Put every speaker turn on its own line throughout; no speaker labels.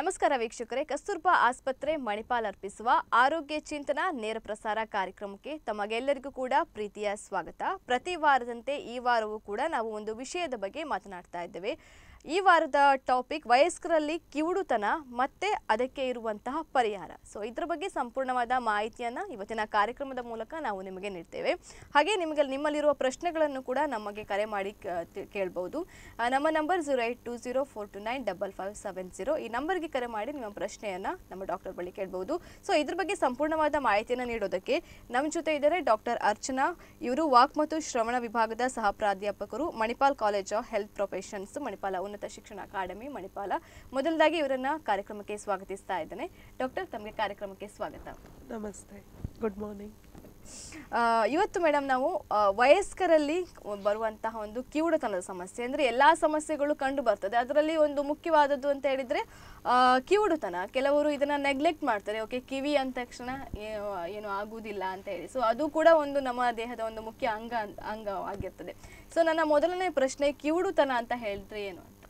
ನಮಸ್ಕಾರ ವೀಕ್ಷಕರೇ ಕಸ್ತೂರ್ಬಾ ಆಸ್ಪತ್ರೆ ಮಣಿಪಾಲ್ ಅರ್ಪಿಸುವ ಆರೋಗ್ಯ ಚಿಂತನ ನೇರ ಪ್ರಸಾರ ಕಾರ್ಯಕ್ರಮಕ್ಕೆ ತಮಗೆಲ್ಲರಿಗೂ ಕೂಡ ಪ್ರೀತಿಯ ಸ್ವಾಗತ ಪ್ರತಿ ವಾರದಂತೆ ಈ ವಾರವೂ ಕೂಡ ನಾವು ಒಂದು ವಿಷಯದ ಬಗ್ಗೆ ಮಾತನಾಡ್ತಾ ಇದ್ದೇವೆ ಈ ವಾರದ ಟಾಪಿಕ್ ವಯಸ್ಕರಲ್ಲಿ ಕಿವುಡುತನ ಮತ್ತೆ ಅದಕ್ಕೆ ಇರುವಂತಹ ಪರಿಹಾರ ಸೊ ಇದರ ಬಗ್ಗೆ ಸಂಪೂರ್ಣವಾದ ಮಾಹಿತಿಯನ್ನು ಇವತ್ತಿನ ಕಾರ್ಯಕ್ರಮದ ಮೂಲಕ ನಾವು ನಿಮಗೆ ನೀಡ್ತೇವೆ ಹಾಗೆ ನಿಮಗೆ ನಿಮ್ಮಲ್ಲಿರುವ ಪ್ರಶ್ನೆಗಳನ್ನು ಕೂಡ ನಮಗೆ ಕರೆ ಮಾಡಿ ಕ- ತಿ- ಕೇಳ್ಬೋದು ಆ, ನಮ್ಮ number zero eight two zero four two nine double five seven zero ಈ ನಂಬರ್ಗೆ ಕರೆ ಮಾಡಿ ನಿಮ್ಮ ಪ್ರಶ್ನೆಯನ್ನು ನಮ್ಮ ಡಾಕ್ಟರ್ ಬಳಿ ಕೇಳ್ಬೋದು ಸೊ ಇದ್ರ ಬಗ್ಗೆ ಸಂಪೂರ್ಣವಾದ ಮಾಹಿತಿಯನ್ನು ನೀಡೋದಕ್ಕೆ ನಮ್ಮ ಜೊತೆ ಇದ್ದಾರೆ ಡಾಕ್ಟರ್ ಅರ್ಚನಾ ಇವರು ವಾಕ್ ಮತ್ತು ಶ್ರವಣ ವಿಭಾಗದ ಸಹ ಪ್ರಾಧ್ಯಾಪಕರು Manipal college of health professions Manipal ಉನ್ನತ ಶಿಕ್ಷಣ ಅಕಾಡೆಮಿ ಮಣಿಪಾಲ ಮೊದಲದಾಗಿ ಇವರನ್ನ ಕಾರ್ಯಕ್ರಮಕ್ಕೆ ಸ್ವಾಗತಿಸ್ತಾ ಇದ್ದೇನೆ ಡಾಕ್ಟರ್ ತಮಗೆ ಕಾರ್ಯಕ್ರಮಕ್ಕೆ ಸ್ವಾಗತ
ನಮಸ್ತೆ ಗುಡ್ ಮಾರ್ನಿಂಗ್
ಆ, ಇವತ್ತು ಮೇಡಮ್ ನಾವು ಆ, ವಯಸ್ಕರಲ್ಲಿ ಬರುವಂತಹ ಒಂದು ಕಿವುಡುತನದ ಸಮಸ್ಯೆ ಅಂದರೆ ಎಲ್ಲ ಸಮಸ್ಯೆಗಳು ಕಂಡು ಬರ್ತದೆ ಅದರಲ್ಲಿ ಒಂದು ಮುಖ್ಯವಾದದ್ದು ಅಂತ ಹೇಳಿದರೆ ಕಿವುಡುತನ ಕೆಲವರು ಇದನ್ನು ನೆಗ್ಲೆಕ್ಟ್ ಮಾಡ್ತಾರೆ ಓಕೆ ಕಿವಿ ಅಂದ ತಕ್ಷಣ ಏನು ಏನು ಆಗುವುದಿಲ್ಲ ಅಂತ ಹೇಳಿ ಸೊ ಅದು ಕೂಡ ಒಂದು ನಮ್ಮ ದೇಹದ ಒಂದು ಮುಖ್ಯ ಅಂಗ ಅಂತ- ಅಂಗವಾಗಿರ್ತದೆ ಸೊ ನನ್ನ ಮೊದಲನೇ ಪ್ರಶ್ನೆ ಕಿವುಡುತನ ಅಂತ ಹೇಳಿದ್ರೆ ಏನು ಅಂತ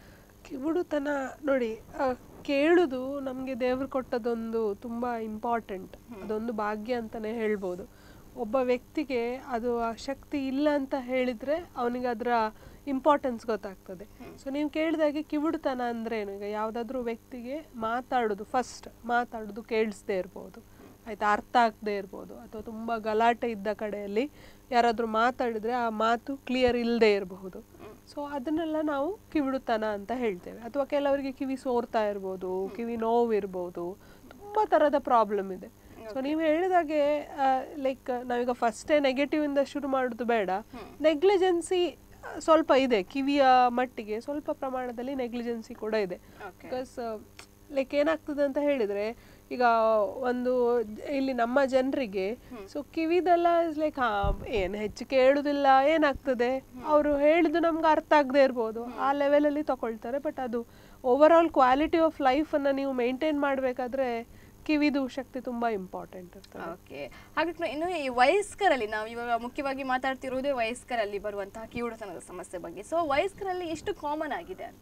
ಕಿವುಡುತನ ನೋಡಿ ಆ, ಕೇಳುದು ನಮಗೆ ದೇವರು ಕೊಟ್ಟದೊಂದು ತುಂಬ ಇಂಪಾರ್ಟೆಂಟ್ ಅದೊಂದು ಭಾಗ್ಯ ಅಂತಲೇ ಹೇಳ್ಬೋದು ಒಬ್ಬ ವ್ಯಕ್ತಿಗೆ ಅದು ಆ ಶಕ್ತಿ ಇಲ್ಲ ಅಂತ ಹೇಳಿದರೆ ಅವನಿಗೆ ಅದರ ಇಂಪಾರ್ಟೆನ್ಸ್ ಗೊತ್ತಾಗ್ತದೆ ಸೊ ನೀವು ಕೇಳಿದಾಗೆ ಕಿವುಡುತನ ಅಂದ್ರೇನು ಈಗ ಯಾವುದಾದ್ರೂ ವ್ಯಕ್ತಿಗೆ ಮಾತಾಡೋದು ಫಸ್ಟ್ ಮಾತಾಡೋದು ಕೇಳಿಸ್ದೇ ಇರ್ಬೋದು ಆಯ್ತಾ ಅರ್ಥ ಆಗದೆ ಇರ್ಬೋದು ಅಥವಾ ತುಂಬ ಗಲಾಟೆ ಇದ್ದ ಕಡೆಯಲ್ಲಿ ಯಾರಾದರೂ ಮಾತಾಡಿದ್ರೆ ಆ ಮಾತು ಕ್ಲಿಯರ್ ಇಲ್ಲದೆ ಇರಬಹುದು ಸೊ ಅದನ್ನೆಲ್ಲ ನಾವು ಕಿವಿಡುತನ ಅಂತ ಹೇಳ್ತೇವೆ ಅಥವಾ ಕೆಲವರಿಗೆ ಕಿವಿ ಸೋರ್ತಾ ಇರ್ಬೋದು ಕಿವಿ ನೋವು ಇರ್ಬೋದು ತುಂಬ ಥರದ ಪ್ರಾಬ್ಲಮ್ ಇದೆ ಸೊ ನೀವು ಹೇಳಿದಾಗೆ ಲೈಕ್ ನಾವೀಗ ಫಸ್ಟೇ ನೆಗೆಟಿವ್ ಇಂದ ಶುರು ಮಾಡೋದು ಬೇಡ ನೆಗ್ಲಿಜೆನ್ಸಿ ಸ್ವಲ್ಪ ಇದೆ ಕಿವಿಯ ಮಟ್ಟಿಗೆ ಸ್ವಲ್ಪ ಪ್ರಮಾಣದಲ್ಲಿ ನೆಗ್ಲಿಜೆನ್ಸಿ ಕೂಡ ಇದೆ ಬಿಕಾಸ್ ಲೈಕ್ ಏನಾಗ್ತದೆ ಅಂತ ಹೇಳಿದ್ರೆ ಈಗ ಒಂದು ಜ- ಇಲ್ಲಿ ನಮ್ಮ ಜನರಿಗೆ ಸೊ ಕಿವಿದೆಲ್ಲ ಲೈಕ್ ಹಾ ಏನು ಹೆಚ್ಚು ಕೇಳುದಿಲ್ಲ ಏನಾಗ್ತದೆ ಅವರು ಹೇಳಿದ್ದು ನಮ್ಗೆ ಅರ್ಥ ಆಗದೆ ಇರ್ಬೋದು ಆ ಲೆವೆಲಲ್ಲಿ ತಗೊಳ್ತಾರೆ ಬಟ್ ಅದು ಓವರ್ ಆಲ್ ಕ್ವಾಲಿಟಿ ಆಫ್ ಲೈಫನ್ನು ನೀವು ಮೇಂಟೈನ್ ಮಾಡಬೇಕಾದ್ರೆ ಕಿವಿದು ಶಕ್ತಿ ತುಂಬ ಇಂಪಾರ್ಟೆಂಟ್ ಇರ್ತದೆ
ಓಕೆ ಹಾಗಾದ್ರೆ ಇನ್ನು ಈ ವಯಸ್ಕರಲ್ಲಿ ನಾವು ಇವಾಗ ಮುಖ್ಯವಾಗಿ ಮಾತಾಡ್ತಿರುವುದೇ ವಯಸ್ಕರಲ್ಲಿ ಬರುವಂತಹ ಕಿವುಡುತನದ ಸಮಸ್ಯೆ ಬಗ್ಗೆ ಸೊ ವಯಸ್ಕರಲ್ಲಿ ಎಷ್ಟು ಕಾಮನ್ ಆಗಿದೆ ಅಂತ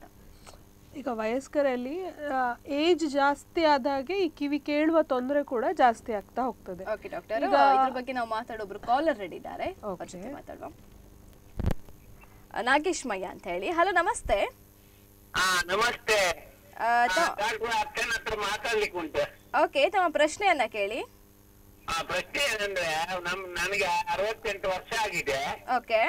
ಈಗ ವಯಸ್ಕರಲ್ಲಿ ಏಜ್ ಜಾಸ್ತಿ ಆದಾಗೆ ಈ ಕಿವಿ ಕೇಳುವ ತೊಂದರೆ ಕೂಡ ಜಾಸ್ತಿ ಆಗ್ತಾ ಹೋಗ್ತದೆ
ಓಕೆ ಡಾಕ್ಟರ್ ಇದ್ರ ಬಗ್ಗೆ ನಾವು ಮಾತಾಡೋಬ್ರು ಕಾಲರ್ ರೆಡಿ ಇದ್ದಾರೆ ಅವ್ರ
Okay.
ಜೊತೆ ಮಾತಾಡುವ ಆ, ನಾಗೇಶ್ ಮಯ್ಯ ಅಂತ ಹೇಳಿ ಹಲೋ ನಮಸ್ತೆ
ಹಾ ನಮಸ್ತೆ
ಆ, ತ-
ಡಾಕ್ಟರ್ ಅಕ್ಕನ ಹತ್ರ ಮಾತಾಡ್ಲಿಕ್ಕೆ ಉಂಟು
ಓಕೆ ತಮ್ಮ ಪ್ರಶ್ನೆಯನ್ನ ಕೇಳಿ
ಆ ಪ್ರಶ್ನೆ ಏನಂದ್ರೆ ನಮ್ ನನಗೆ ಅರವತ್ತೆಂಟು ವರ್ಷ ಆಗಿದೆ
ಓಕೆ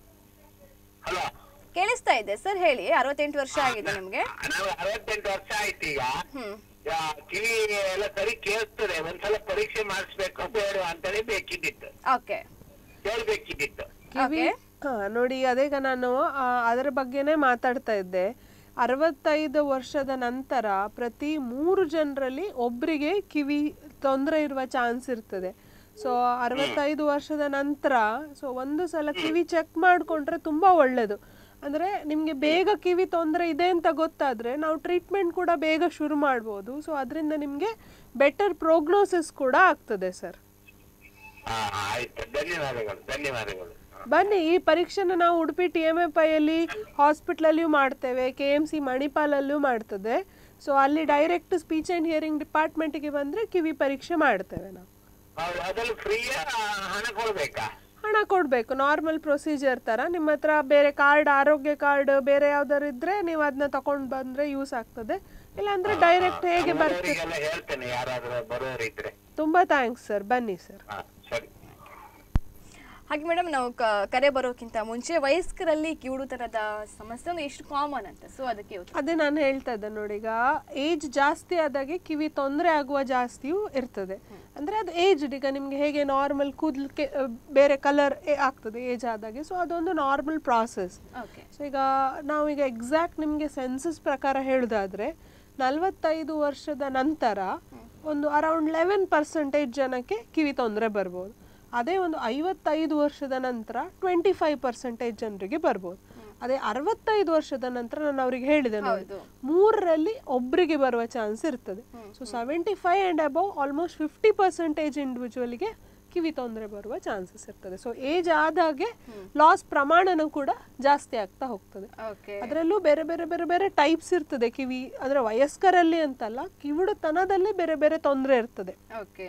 ಹಲೋ
ಕೇಳಿಸ್ತಾ ಇದೆ ಸರ್ ಹೇಳಿ ಅರವತ್ತೆಂಟು ವರ್ಷ ಆಗಿದೆ ನಿಮ್ಗೆ
ನಾವು ಅರವತ್ತೆಂಟು ವರ್ಷ ಆಯ್ತು ಈಗ
ಹ್ಮ್
ಆ, ಕಿವಿ ಎಲ್ಲ ಸರಿ ಕೇಳಿಸ್ತದೆ ಒಂದ್ಸಲ ಪರೀಕ್ಷೆ ಮಾಡಿಸ್ಬೇಕು ಬೇಡ ಅಂತೇಳಿ ಬೇಕಿದ್ದಿತ್ತು
ಓಕೆ
ಕೇಳ್ಬೇಕಿದ್ದಿತ್ತು
ಕಿವಿ ಹಾ ನೋಡಿ ಅದೇಗ ನಾನು ಆ, ಅದರ ಬಗ್ಗೆನೇ ಮಾತಾಡ್ತಾ ಇದ್ದೆ ಅರವತ್ತೈದು ವರ್ಷದ ನಂತರ ಪ್ರತಿ ಮೂರು ಜನರಲ್ಲಿ ಒಬ್ಬರಿಗೆ ಕಿವಿ ತೊಂದರೆ ಇರುವ ಚಾನ್ಸ್ ಇರ್ತದೆ ಸೊ ಅರವತ್ತೈದು ವರ್ಷದ ನಂತರ ಸೊ ಒಂದು ಸಲ ಕಿವಿ ಚೆಕ್ ಮಾಡಿಕೊಂಡ್ರೆ ತುಂಬ ಒಳ್ಳೆಯದು ಅಂದರೆ ನಿಮಗೆ ಬೇಗ ಕಿವಿ ತೊಂದರೆ ಇದೆ ಅಂತ ಗೊತ್ತಾದರೆ ನಾವು ಟ್ರೀಟ್ಮೆಂಟ್ ಕೂಡ ಬೇಗ ಶುರು ಮಾಡ್ಬೋದು ಸೊ ಅದರಿಂದ ನಿಮಗೆ ಬೆಟರ್ ಪ್ರೋಗ್ನೋಸಿಸ್ ಕೂಡ ಆಗ್ತದೆ ಸರ್
ಹಾ ಆಯ್ತು ಧನ್ಯವಾದಗಳು ಧನ್ಯವಾದಗಳು
ಬನ್ನಿ ಈ ಪರೀಕ್ಷೆನ ನಾವು ಉಡುಪಿ ಟಿ ಎಮ್ ಎಫ್ ಐಯಲ್ಲಿ ಹಾಸ್ಪಿಟ್ಲಲ್ಲಿಯೂ ಮಾಡ್ತೇವೆ ಕೆ ಎಮ್ ಸಿ ಮಣಿಪಾಲಲ್ಲೂ ಮಾಡ್ತದೆ ಸೊ ಅಲ್ಲಿ ಡೈರೆಕ್ಟ್ ಸ್ಪೀಚ್ ಆ್ಯಂಡ್ ಹಿಯರಿಂಗ್ ಡಿಪಾರ್ಟ್ಮೆಂಟಿಗೆ ಬಂದರೆ ಕಿವಿ ಪರೀಕ್ಷೆ ಮಾಡ್ತೇವೆ ನಾವು
ಹೌದು ಅದ್ರಲ್ಲಿ ಫ್ರೀಯಾ ಹಣ ಕೊಡ್ಬೇಕಾ
ಹಣ ಕೊಡಬೇಕು ನಾರ್ಮಲ್ ಪ್ರೊಸೀಜರ್ ಥರ ನಿಮ್ಮ ಹತ್ರ ಬೇರೆ ಕಾರ್ಡ್ ಆರೋಗ್ಯ ಕಾರ್ಡ್ ಬೇರೆ ಯಾವ್ದಾರು ಇದ್ದರೆ ನೀವು ಅದನ್ನ ತಗೊಂಡು ಬಂದರೆ ಯೂಸ್ ಆಗ್ತದೆ ಇಲ್ಲಾಂದರೆ ಡೈರೆಕ್ಟ್ ಹೇಗೆ ಬರ್ತದೆ
ಅವರಿಗೆಲ್ಲ ಹೇಳ್ತೇನೆ ಯಾರಾದ್ರೂ ಬರೋರಿದ್ರೆ
ತುಂಬ ಥ್ಯಾಂಕ್ಸ್ ಸರ್ ಬನ್ನಿ ಸರ್
ಹಾ ಸರಿ
ಹಾಗೆ ಮೇಡಮ್ ನಾವು ಕ- ಕರೆ ಬರೋಕ್ಕಿಂತ ಮುಂಚೆ ವಯಸ್ಕರಲ್ಲಿ ಕಿವುಡುತನದ ಸಮಸ್ಯೆ ಒಂದು ಎಷ್ಟು ಕಾಮನ್ ಅಂತ ಸೊ ಅದಕ್ಕೆ ಉತ್ತರ
ಅದೇ ನಾನು ಹೇಳ್ತಾ ಇದ್ದೆ ನೋಡಿ ಈಗ ಏಜ್ ಜಾಸ್ತಿ ಆದಾಗೆ ಕಿವಿ ತೊಂದರೆ ಆಗುವ ಜಾಸ್ತಿಯೂ ಇರ್ತದೆ ಅಂದ್ರೆ ಅದು ಏಜ್ ಈಗ ನಿಮ್ಗೆ ಹೇಗೆ ನಾರ್ಮಲ್ ಕೂದಲಿಕ್ಕೆ ಬೇರೆ ಕಲರ್ ಆಗ್ತದೆ ಏಜ್ ಆದಾಗೆ ಸೊ ಅದೊಂದು ನಾರ್ಮಲ್ ಪ್ರಾಸೆಸ್
ಓಕೆ
ಸೊ ಈಗ ನಾವೀಗ ಎಕ್ಸಾಕ್ಟ್ ನಿಮಗೆ ಸೆನ್ಸಸ್ ಪ್ರಕಾರ ಹೇಳೋದಾದ್ರೆ ನಲವತ್ತೈದು ವರ್ಷದ ನಂತರ ಒಂದು ಅರೌಂಡ್ ಲೆವೆನ್ ಪರ್ಸೆಂಟೇಜ್ ಜನಕ್ಕೆ ಕಿವಿ ತೊಂದರೆ ಬರ್ಬೋದು ಅದೇ ಒಂದು ಐವತ್ತೈದು ವರ್ಷದ ನಂತರ ಟ್ವೆಂಟಿ ಫೈವ್ ಪರ್ಸೆಂಟೇಜ್ ಜನರಿಗೆ ಬರ್ಬೋದು ಅದೇ ಅರವತ್ತೈದು ವರ್ಷದ ನಂತರ ನಾನು ಅವರಿಗೆ ಹೇಳಿದೆ ನೋಡಿ
ಹೌದು.
ಮೂರರಲ್ಲಿ ಒಬ್ಬರಿಗೆ ಬರುವ ಚಾನ್ಸ್ ಇರ್ತದೆ so seventy five and above almost fifty percentage ಇಂಡಿವಿಜುವಲ್ಗೆ ಕಿವಿ ತೊಂದರೆ ಬರುವ ಚಾನ್ಸಸ್ ಇರ್ತದೆ ಸೊ ಏಜ್ ಆದಾಗೆ ಲಾಸ್ ಪ್ರಮಾಣನೂ ಕೂಡ ಜಾಸ್ತಿ ಆಗ್ತಾ ಹೋಗ್ತದೆ
ಓಕೆ
ಅದರಲ್ಲೂ ಬೇರೆ ಬೇರೆ ಬೇರೆ ಬೇರೆ ಟೈಪ್ಸ್ ಇರ್ತದೆ ಕಿವಿ ಅಂದ್ರೆ ವಯಸ್ಕರಲ್ಲಿ ಅಂತಲ್ಲ ಕಿವುಡುತನದಲ್ಲಿ ಬೇರೆ ಬೇರೆ ತೊಂದರೆ ಇರ್ತದೆ
ಓಕೆ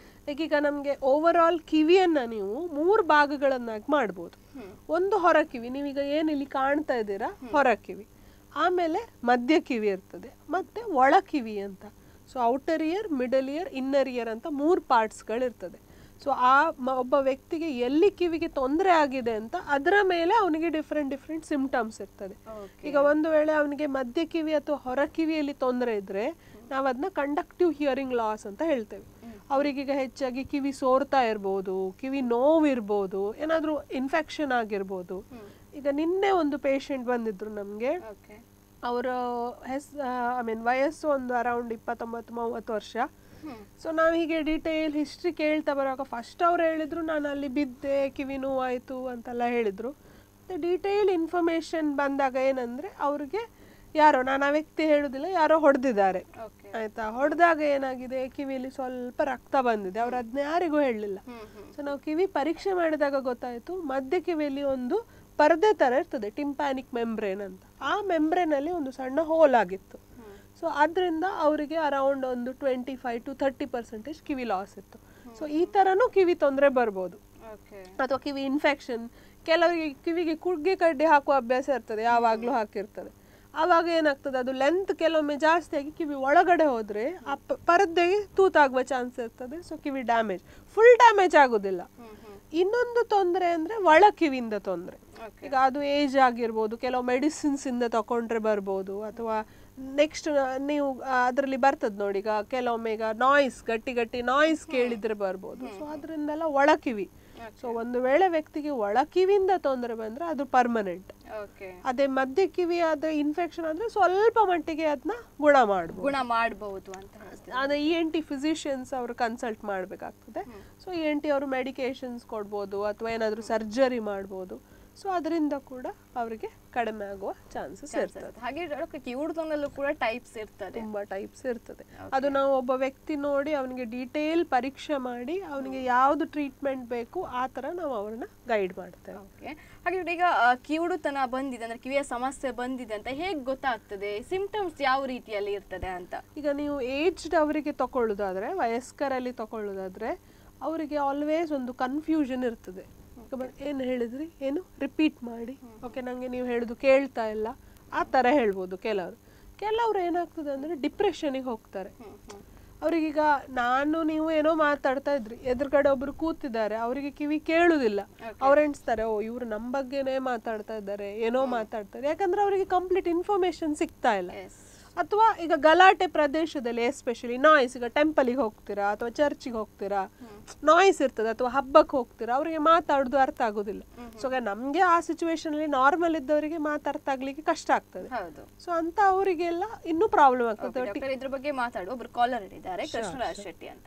ಈಗ ನಮಗೆ ಓವರ್ ಆಲ್ ಕಿವಿಯನ್ನ ನೀವು ಮೂರು ಭಾಗಗಳನ್ನಾಗಿ ಮಾಡ್ಬೋದು ಒಂದು ಹೊರ ಕಿವಿ ನೀವೀಗ ಏನು ಇಲ್ಲಿ ಕಾಣ್ತಾ ಇದ್ದೀರಾ ಹೊರ ಕಿವಿ ಆಮೇಲೆ ಮಧ್ಯ ಕಿವಿ ಇರ್ತದೆ ಮತ್ತೆ ಒಳ ಕಿವಿ ಅಂತ so outer ear middle ear inner ear ಅಂತ ಮೂರು ಪಾರ್ಟ್ಸ್ಗಳಿರ್ತದೆ ಸೊ ಆ ಮ- ಒಬ್ಬ ವ್ಯಕ್ತಿಗೆ ಎಲ್ಲಿ ಕಿವಿಗೆ ತೊಂದರೆ ಆಗಿದೆ ಅಂತ ಅದರ ಮೇಲೆ ಅವನಿಗೆ ಡಿಫ್ರೆಂಟ್ ಡಿಫ್ರೆಂಟ್ ಸಿಂಪ್ಟಮ್ಸ್ ಇರ್ತದೆ ಈಗ ಒಂದು ವೇಳೆ ಅವನಿಗೆ ಮಧ್ಯ ಕಿವಿ ಅಥವಾ ಹೊರ ಕಿವಿಯಲ್ಲಿ ತೊಂದರೆ ಇದ್ರೆ ನಾವು ಅದನ್ನ ಕಂಡಕ್ಟಿವ್ ಹಿಯರಿಂಗ್ ಲಾಸ್ ಅಂತ ಹೇಳ್ತೇವೆ ಅವರಿಗೀಗ ಹೆಚ್ಚಾಗಿ ಕಿವಿ ಸೋರ್ತಾ ಇರ್ಬೋದು ಕಿವಿ ನೋವು ಇರ್ಬೋದು ಏನಾದರೂ ಇನ್ಫೆಕ್ಷನ್ ಆಗಿರ್ಬೋದು ಈಗ ನಿನ್ನೆ ಒಂದು ಪೇಷಂಟ್ ಬಂದಿದ್ರು ನಮಗೆ
ಓಕೆ
ಅವರ ಹೆಸ್ ಐ ಮೀನ್ ವಯಸ್ಸು ಒಂದು ಅರೌಂಡ್ ಇಪ್ಪತ್ತೊಂಬತ್ತು ಮೂವತ್ತು ವರ್ಷ ಸೊ ನಾವು ಹೀಗೆ ಡೀಟೇಲ್ ಹಿಸ್ಟ್ರಿ ಕೇಳ್ತಾ ಬರುವಾಗ ಫಸ್ಟ್ ಅವ್ರು ಹೇಳಿದ್ರು ನಾನು ಅಲ್ಲಿ ಬಿದ್ದೆ ಕಿವಿ ನೋವಾಯಿತು ಅಂತೆಲ್ಲ ಹೇಳಿದ್ರು ಮತ್ತು ಡೀಟೇಲ್ ಇನ್ಫಾರ್ಮೇಷನ್ ಬಂದಾಗ ಏನಂದರೆ ಅವ್ರಿಗೆ ಯಾರೋ ನಾನು ಆ ವ್ಯಕ್ತಿ ಹೇಳುದಿಲ್ಲ ಯಾರೋ ಹೊಡೆದಿದ್ದಾರೆ
ಓಕೆ
ಆಯ್ತಾ ಹೊಡೆದಾಗ ಏನಾಗಿದೆ ಕಿವಿಯಲ್ಲಿ ಸ್ವಲ್ಪ ರಕ್ತ ಬಂದಿದೆ ಅವ್ರು ಅದನ್ನ ಯಾರಿಗೂ ಹೇಳಲಿಲ್ಲ
ಹ್ಮ್ ಹ್ಮ್
ಸೊ ನಾವು ಕಿವಿ ಪರೀಕ್ಷೆ ಮಾಡಿದಾಗ ಗೊತ್ತಾಯಿತು ಮಧ್ಯ ಕಿವಿಯಲ್ಲಿ ಒಂದು ಪರದೆ ಥರ ಇರ್ತದೆ ಟಿಂಪ್ಯಾನಿಕ್ ಮೆಂಬ್ರೇನ್ ಅಂತ ಆ ಮೆಂಬ್ರೇನಲ್ಲಿ ಒಂದು ಸಣ್ಣ ಹೋಲ್ ಆಗಿತ್ತು ಸೊ ಅದರಿಂದ ಅವರಿಗೆ ಅರೌಂಡ್ ಒಂದು twenty five to thirty percentage ಕಿವಿ ಲಾಸ್ ಇತ್ತು ಸೊ ಈ ಥರನೂ ಕಿವಿ ತೊಂದರೆ ಬರ್ಬೋದು
ಓಕೆ
ಅಥವಾ ಕಿವಿ ಇನ್ಫೆಕ್ಷನ್ ಕೆಲವರಿಗೆ ಕಿವಿಗೆ ಕುಗ್ಗೆ ಕಡ್ಡಿ ಹಾಕುವ ಅಭ್ಯಾಸ ಇರ್ತದೆ ಯಾವಾಗಲೂ ಹಾಕಿರ್ತದೆ ಆವಾಗ ಏನಾಗ್ತದೆ ಅದು ಲೆಂತ್ ಕೆಲವೊಮ್ಮೆ ಜಾಸ್ತಿ ಆಗಿ ಕಿವಿ ಒಳಗಡೆ ಹೋದ್ರೆ ಆ ಪ- ಪರದೆಗೆ ತೂತಾಗುವ ಚಾನ್ಸ್ ಇರ್ತದೆ ಸೊ ಕಿವಿ ಡ್ಯಾಮೇಜ್ ಫುಲ್ ಡ್ಯಾಮೇಜ್ ಆಗೋದಿಲ್ಲ
ಹ್ಮ್ ಹ್ಮ್
ಇನ್ನೊಂದು ತೊಂದರೆ ಅಂದ್ರೆ ಒಳ ಕಿವಿಯಿಂದ ತೊಂದರೆ
ಓಕೆ
ಈಗ ಅದು ಏಜ್ ಆಗಿರ್ಬೋದು ಕೆಲವು ಮೆಡಿಸಿನ್ಸ್ ಇಂದ ತಕೊಂಡ್ರೆ ಬರ್ಬೋದು ಅಥವಾ ನೆಕ್ಸ್ಟ್ ನೀವು ಅದರಲ್ಲಿ ಬರ್ತದೆ ನೋಡಿ ಈಗ ಕೆಲವೊಮ್ಮೆ ಈಗ ನಾಯ್ಸ್ ಗಟ್ಟಿ ಗಟ್ಟಿ ನಾಯ್ಸ್ ಕೇಳಿದ್ರೆ ಬರ್ಬೋದು ಸೊ ಅದರಿಂದೆಲ್ಲ ಒಳಕಿವಿ ಸೊ ಒಂದು ವೇಳೆ ವ್ಯಕ್ತಿಗೆ ಒಳಕಿವಿಯಿಂದ ತೊಂದರೆ ಬಂದ್ರೆ ಅದು ಪರ್ಮನೆಂಟ್
ಓಕೆ
ಅದೇ ಮಧ್ಯ ಕಿವಿ ಆದ ಇನ್ಫೆಕ್ಷನ್ ಆದ್ರೆ ಸ್ವಲ್ಪ ಮಟ್ಟಿಗೆ ಅದನ್ನ ಗುಣ ಮಾಡ್ಬೋದು
ಗುಣ ಮಾಡಬಹುದು ಅಂತ ಹೇಳ್ತೀವಿ
ಅದೇ ಇ ಎನ್ ಟಿ ಫಿಸಿಷಿಯನ್ಸ್ ಅವರು ಕನ್ಸಲ್ಟ್ ಮಾಡಬೇಕಾಗ್ತದೆ ಸೊ ಇ ಎನ್ ಟಿ ಅವರು ಮೆಡಿಕೇಶನ್ಸ್ ಕೊಡ್ಬೋದು ಅಥವಾ ಏನಾದರೂ ಸರ್ಜರಿ ಮಾಡ್ಬೋದು ಸೊ ಅದರಿಂದ ಕೂಡ ಅವರಿಗೆ ಕಡಿಮೆ ಆಗುವ ಚಾನ್ಸಸ್ ಇರ್ತದೆ
ಹಾಗೆ ಡಾಕ್ಟರ್ ಕಿವುಡುತನಲ್ಲೂ ಕೂಡ ಟೈಪ್ಸ್ ಇರ್ತದೆ
ತುಂಬಾ ಟೈಪ್ಸ್ ಇರ್ತದೆ ಅದು ನಾವು ಒಬ್ಬ ವ್ಯಕ್ತಿ ನೋಡಿ ಅವನಿಗೆ ಡೀಟೇಲ್ ಪರೀಕ್ಷೆ ಮಾಡಿ ಅವನಿಗೆ ಯಾವ್ದು ಟ್ರೀಟ್ಮೆಂಟ್ ಬೇಕು ಆ ತರ ನಾವು ಅವ್ರನ್ನ ಗೈಡ್ ಮಾಡ್ತೇವೆ
ಓಕೆ ಹಾಗೆ ಡಾಕ್ಟರ್ ಈಗ ಆ, ಕಿವುಡುತನ ಬಂದಿದೆ ಅಂದ್ರೆ ಕಿವಿಯ ಸಮಸ್ಯೆ ಬಂದಿದೆ ಅಂತ ಹೇಗೆ ಗೊತ್ತಾಗ್ತದೆ ಸಿಂಪ್ಟಮ್ಸ್ ಯಾವ ರೀತಿಯಲ್ಲಿ ಇರ್ತದೆ ಅಂತ
ಈಗ ನೀವು ಏಜ್ಡ್ ಅವರಿಗೆ ತಗೊಳ್ಳೋದಾದ್ರೆ ವಯಸ್ಕರಲ್ಲಿ ತಗೊಳ್ಳೋದಾದ್ರೆ ಅವರಿಗೆ ಆಲ್ವೇಸ್ ಒಂದು ಕನ್ಫ್ಯೂಷನ್ ಇರ್ತದೆ ಈಗ ಬ- ಏನು ಹೇಳಿದ್ರಿ ಏನು ರಿಪೀಟ್ ಮಾಡಿ ಓಕೆ ನನಗೆ ನೀವು ಹೇಳೋದು ಕೇಳ್ತಾ ಇಲ್ಲ ಆ ಥರ ಹೇಳ್ಬೋದು ಕೆಲವರು ಕೆಲವರು ಏನಾಗ್ತದೆ ಅಂದರೆ ಡಿಪ್ರೆಷನಿಗೆ ಹೋಗ್ತಾರೆ ಅವರಿಗೀಗ ನಾನು ನೀವು ಏನೋ ಮಾತಾಡ್ತಾ ಇದ್ರಿ ಎದುರುಗಡೆ ಒಬ್ರು ಕೂತಿದ್ದಾರೆ ಅವರಿಗೆ ಕಿವಿ ಕೇಳುದಿಲ್ಲ ಅವ್ರು ಎಣಿಸ್ತಾರೆ ಓ ಇವ್ರು ನಮ್ಮ ಬಗ್ಗೆನೇ ಮಾತಾಡ್ತಾ ಇದ್ದಾರೆ ಏನೋ ಮಾತಾಡ್ತಾರೆ ಯಾಕಂದ್ರೆ ಅವರಿಗೆ ಕಂಪ್ಲೀಟ್ ಇನ್ಫಾರ್ಮೇಶನ್ ಸಿಗ್ತಾ ಇಲ್ಲ
ಎಸ್
ಅಥವಾ ಈಗ ಗಲಾಟೆ ಪ್ರದೇಶದಲ್ಲಿ ಎಸ್ಪೆಷಲಿ ನಾಯ್ಸ್ ಈಗ ಟೆಂಪಲಿಗೆ ಹೋಗ್ತೀರಾ ಅಥವಾ ಚರ್ಚಿಗೆ ಹೋಗ್ತೀರಾ ನಾಯ್ಸ್ ಇರ್ತದೆ ಅಥವಾ ಹಬ್ಬಕ್ಕೆ ಹೋಗ್ತೀರಾ ಅವರಿಗೆ ಮಾತಾಡೋದು ಅರ್ಥ ಆಗೋದಿಲ್ಲ ಸೊ ನಮಗೆ ಆ ಸಿಚುವೇಶನ್ ಅಲ್ಲಿ ನಾರ್ಮಲ್ ಇದ್ದವರಿಗೆ ಮಾತಾಡ್ತಾ ಆಗ್ಲಿಕ್ಕೆ ಕಷ್ಟ ಆಗ್ತದೆ
ಹೌದು
ಸೊ ಅಂತ ಅವರಿಗೆಲ್ಲ ಇನ್ನೂ ಪ್ರಾಬ್ಲಮ್ ಆಗ್ತದೆ
ಡಾಕ್ಟರ್ ಇದ್ರ ಬಗ್ಗೆ ಮಾತಾಡು ಒಬ್ರು ಕಾಲರ್ ಇದ್ದಾರೆ ಕೃಷ್ಣರಾಜ್ ಶೆಟ್ಟಿ ಅಂತ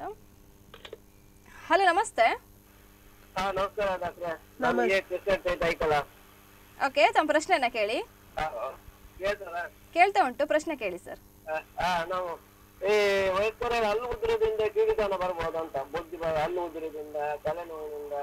ಹಲೋ ನಮಸ್ತೆ
ಹಾ ನಮಸ್ಕಾರ ಡಾಕ್ಟ್ರೆ ನಮಗೆ ಕೃಷ್ಣ ಐತಲ್ಲ
ಓಕೆ ತಮ್ಮ ಪ್ರಶ್ನೆನ ಕೇಳಿ
ಕೇಳ್ತಾರ
ಕೇಳ್ತಾ ಉಂಟು ಪ್ರಶ್ನೆ ಕೇಳಿ ಸರ್
ಹಾ ನಾವು ಈ ವಯಸ್ಕರಲ್ಲಿ ಹಲ್ಲು ಉದುರೋದ್ರಿಂದ ಕಿವಿತನ ಬರ್ಬೋದು ಅಂತ ಬುದ್ಧಿ ಬ- ಹಲ್ಲು ಉದುರೋದ್ರಿಂದ ತಲೆನೋವಿನಿಂದ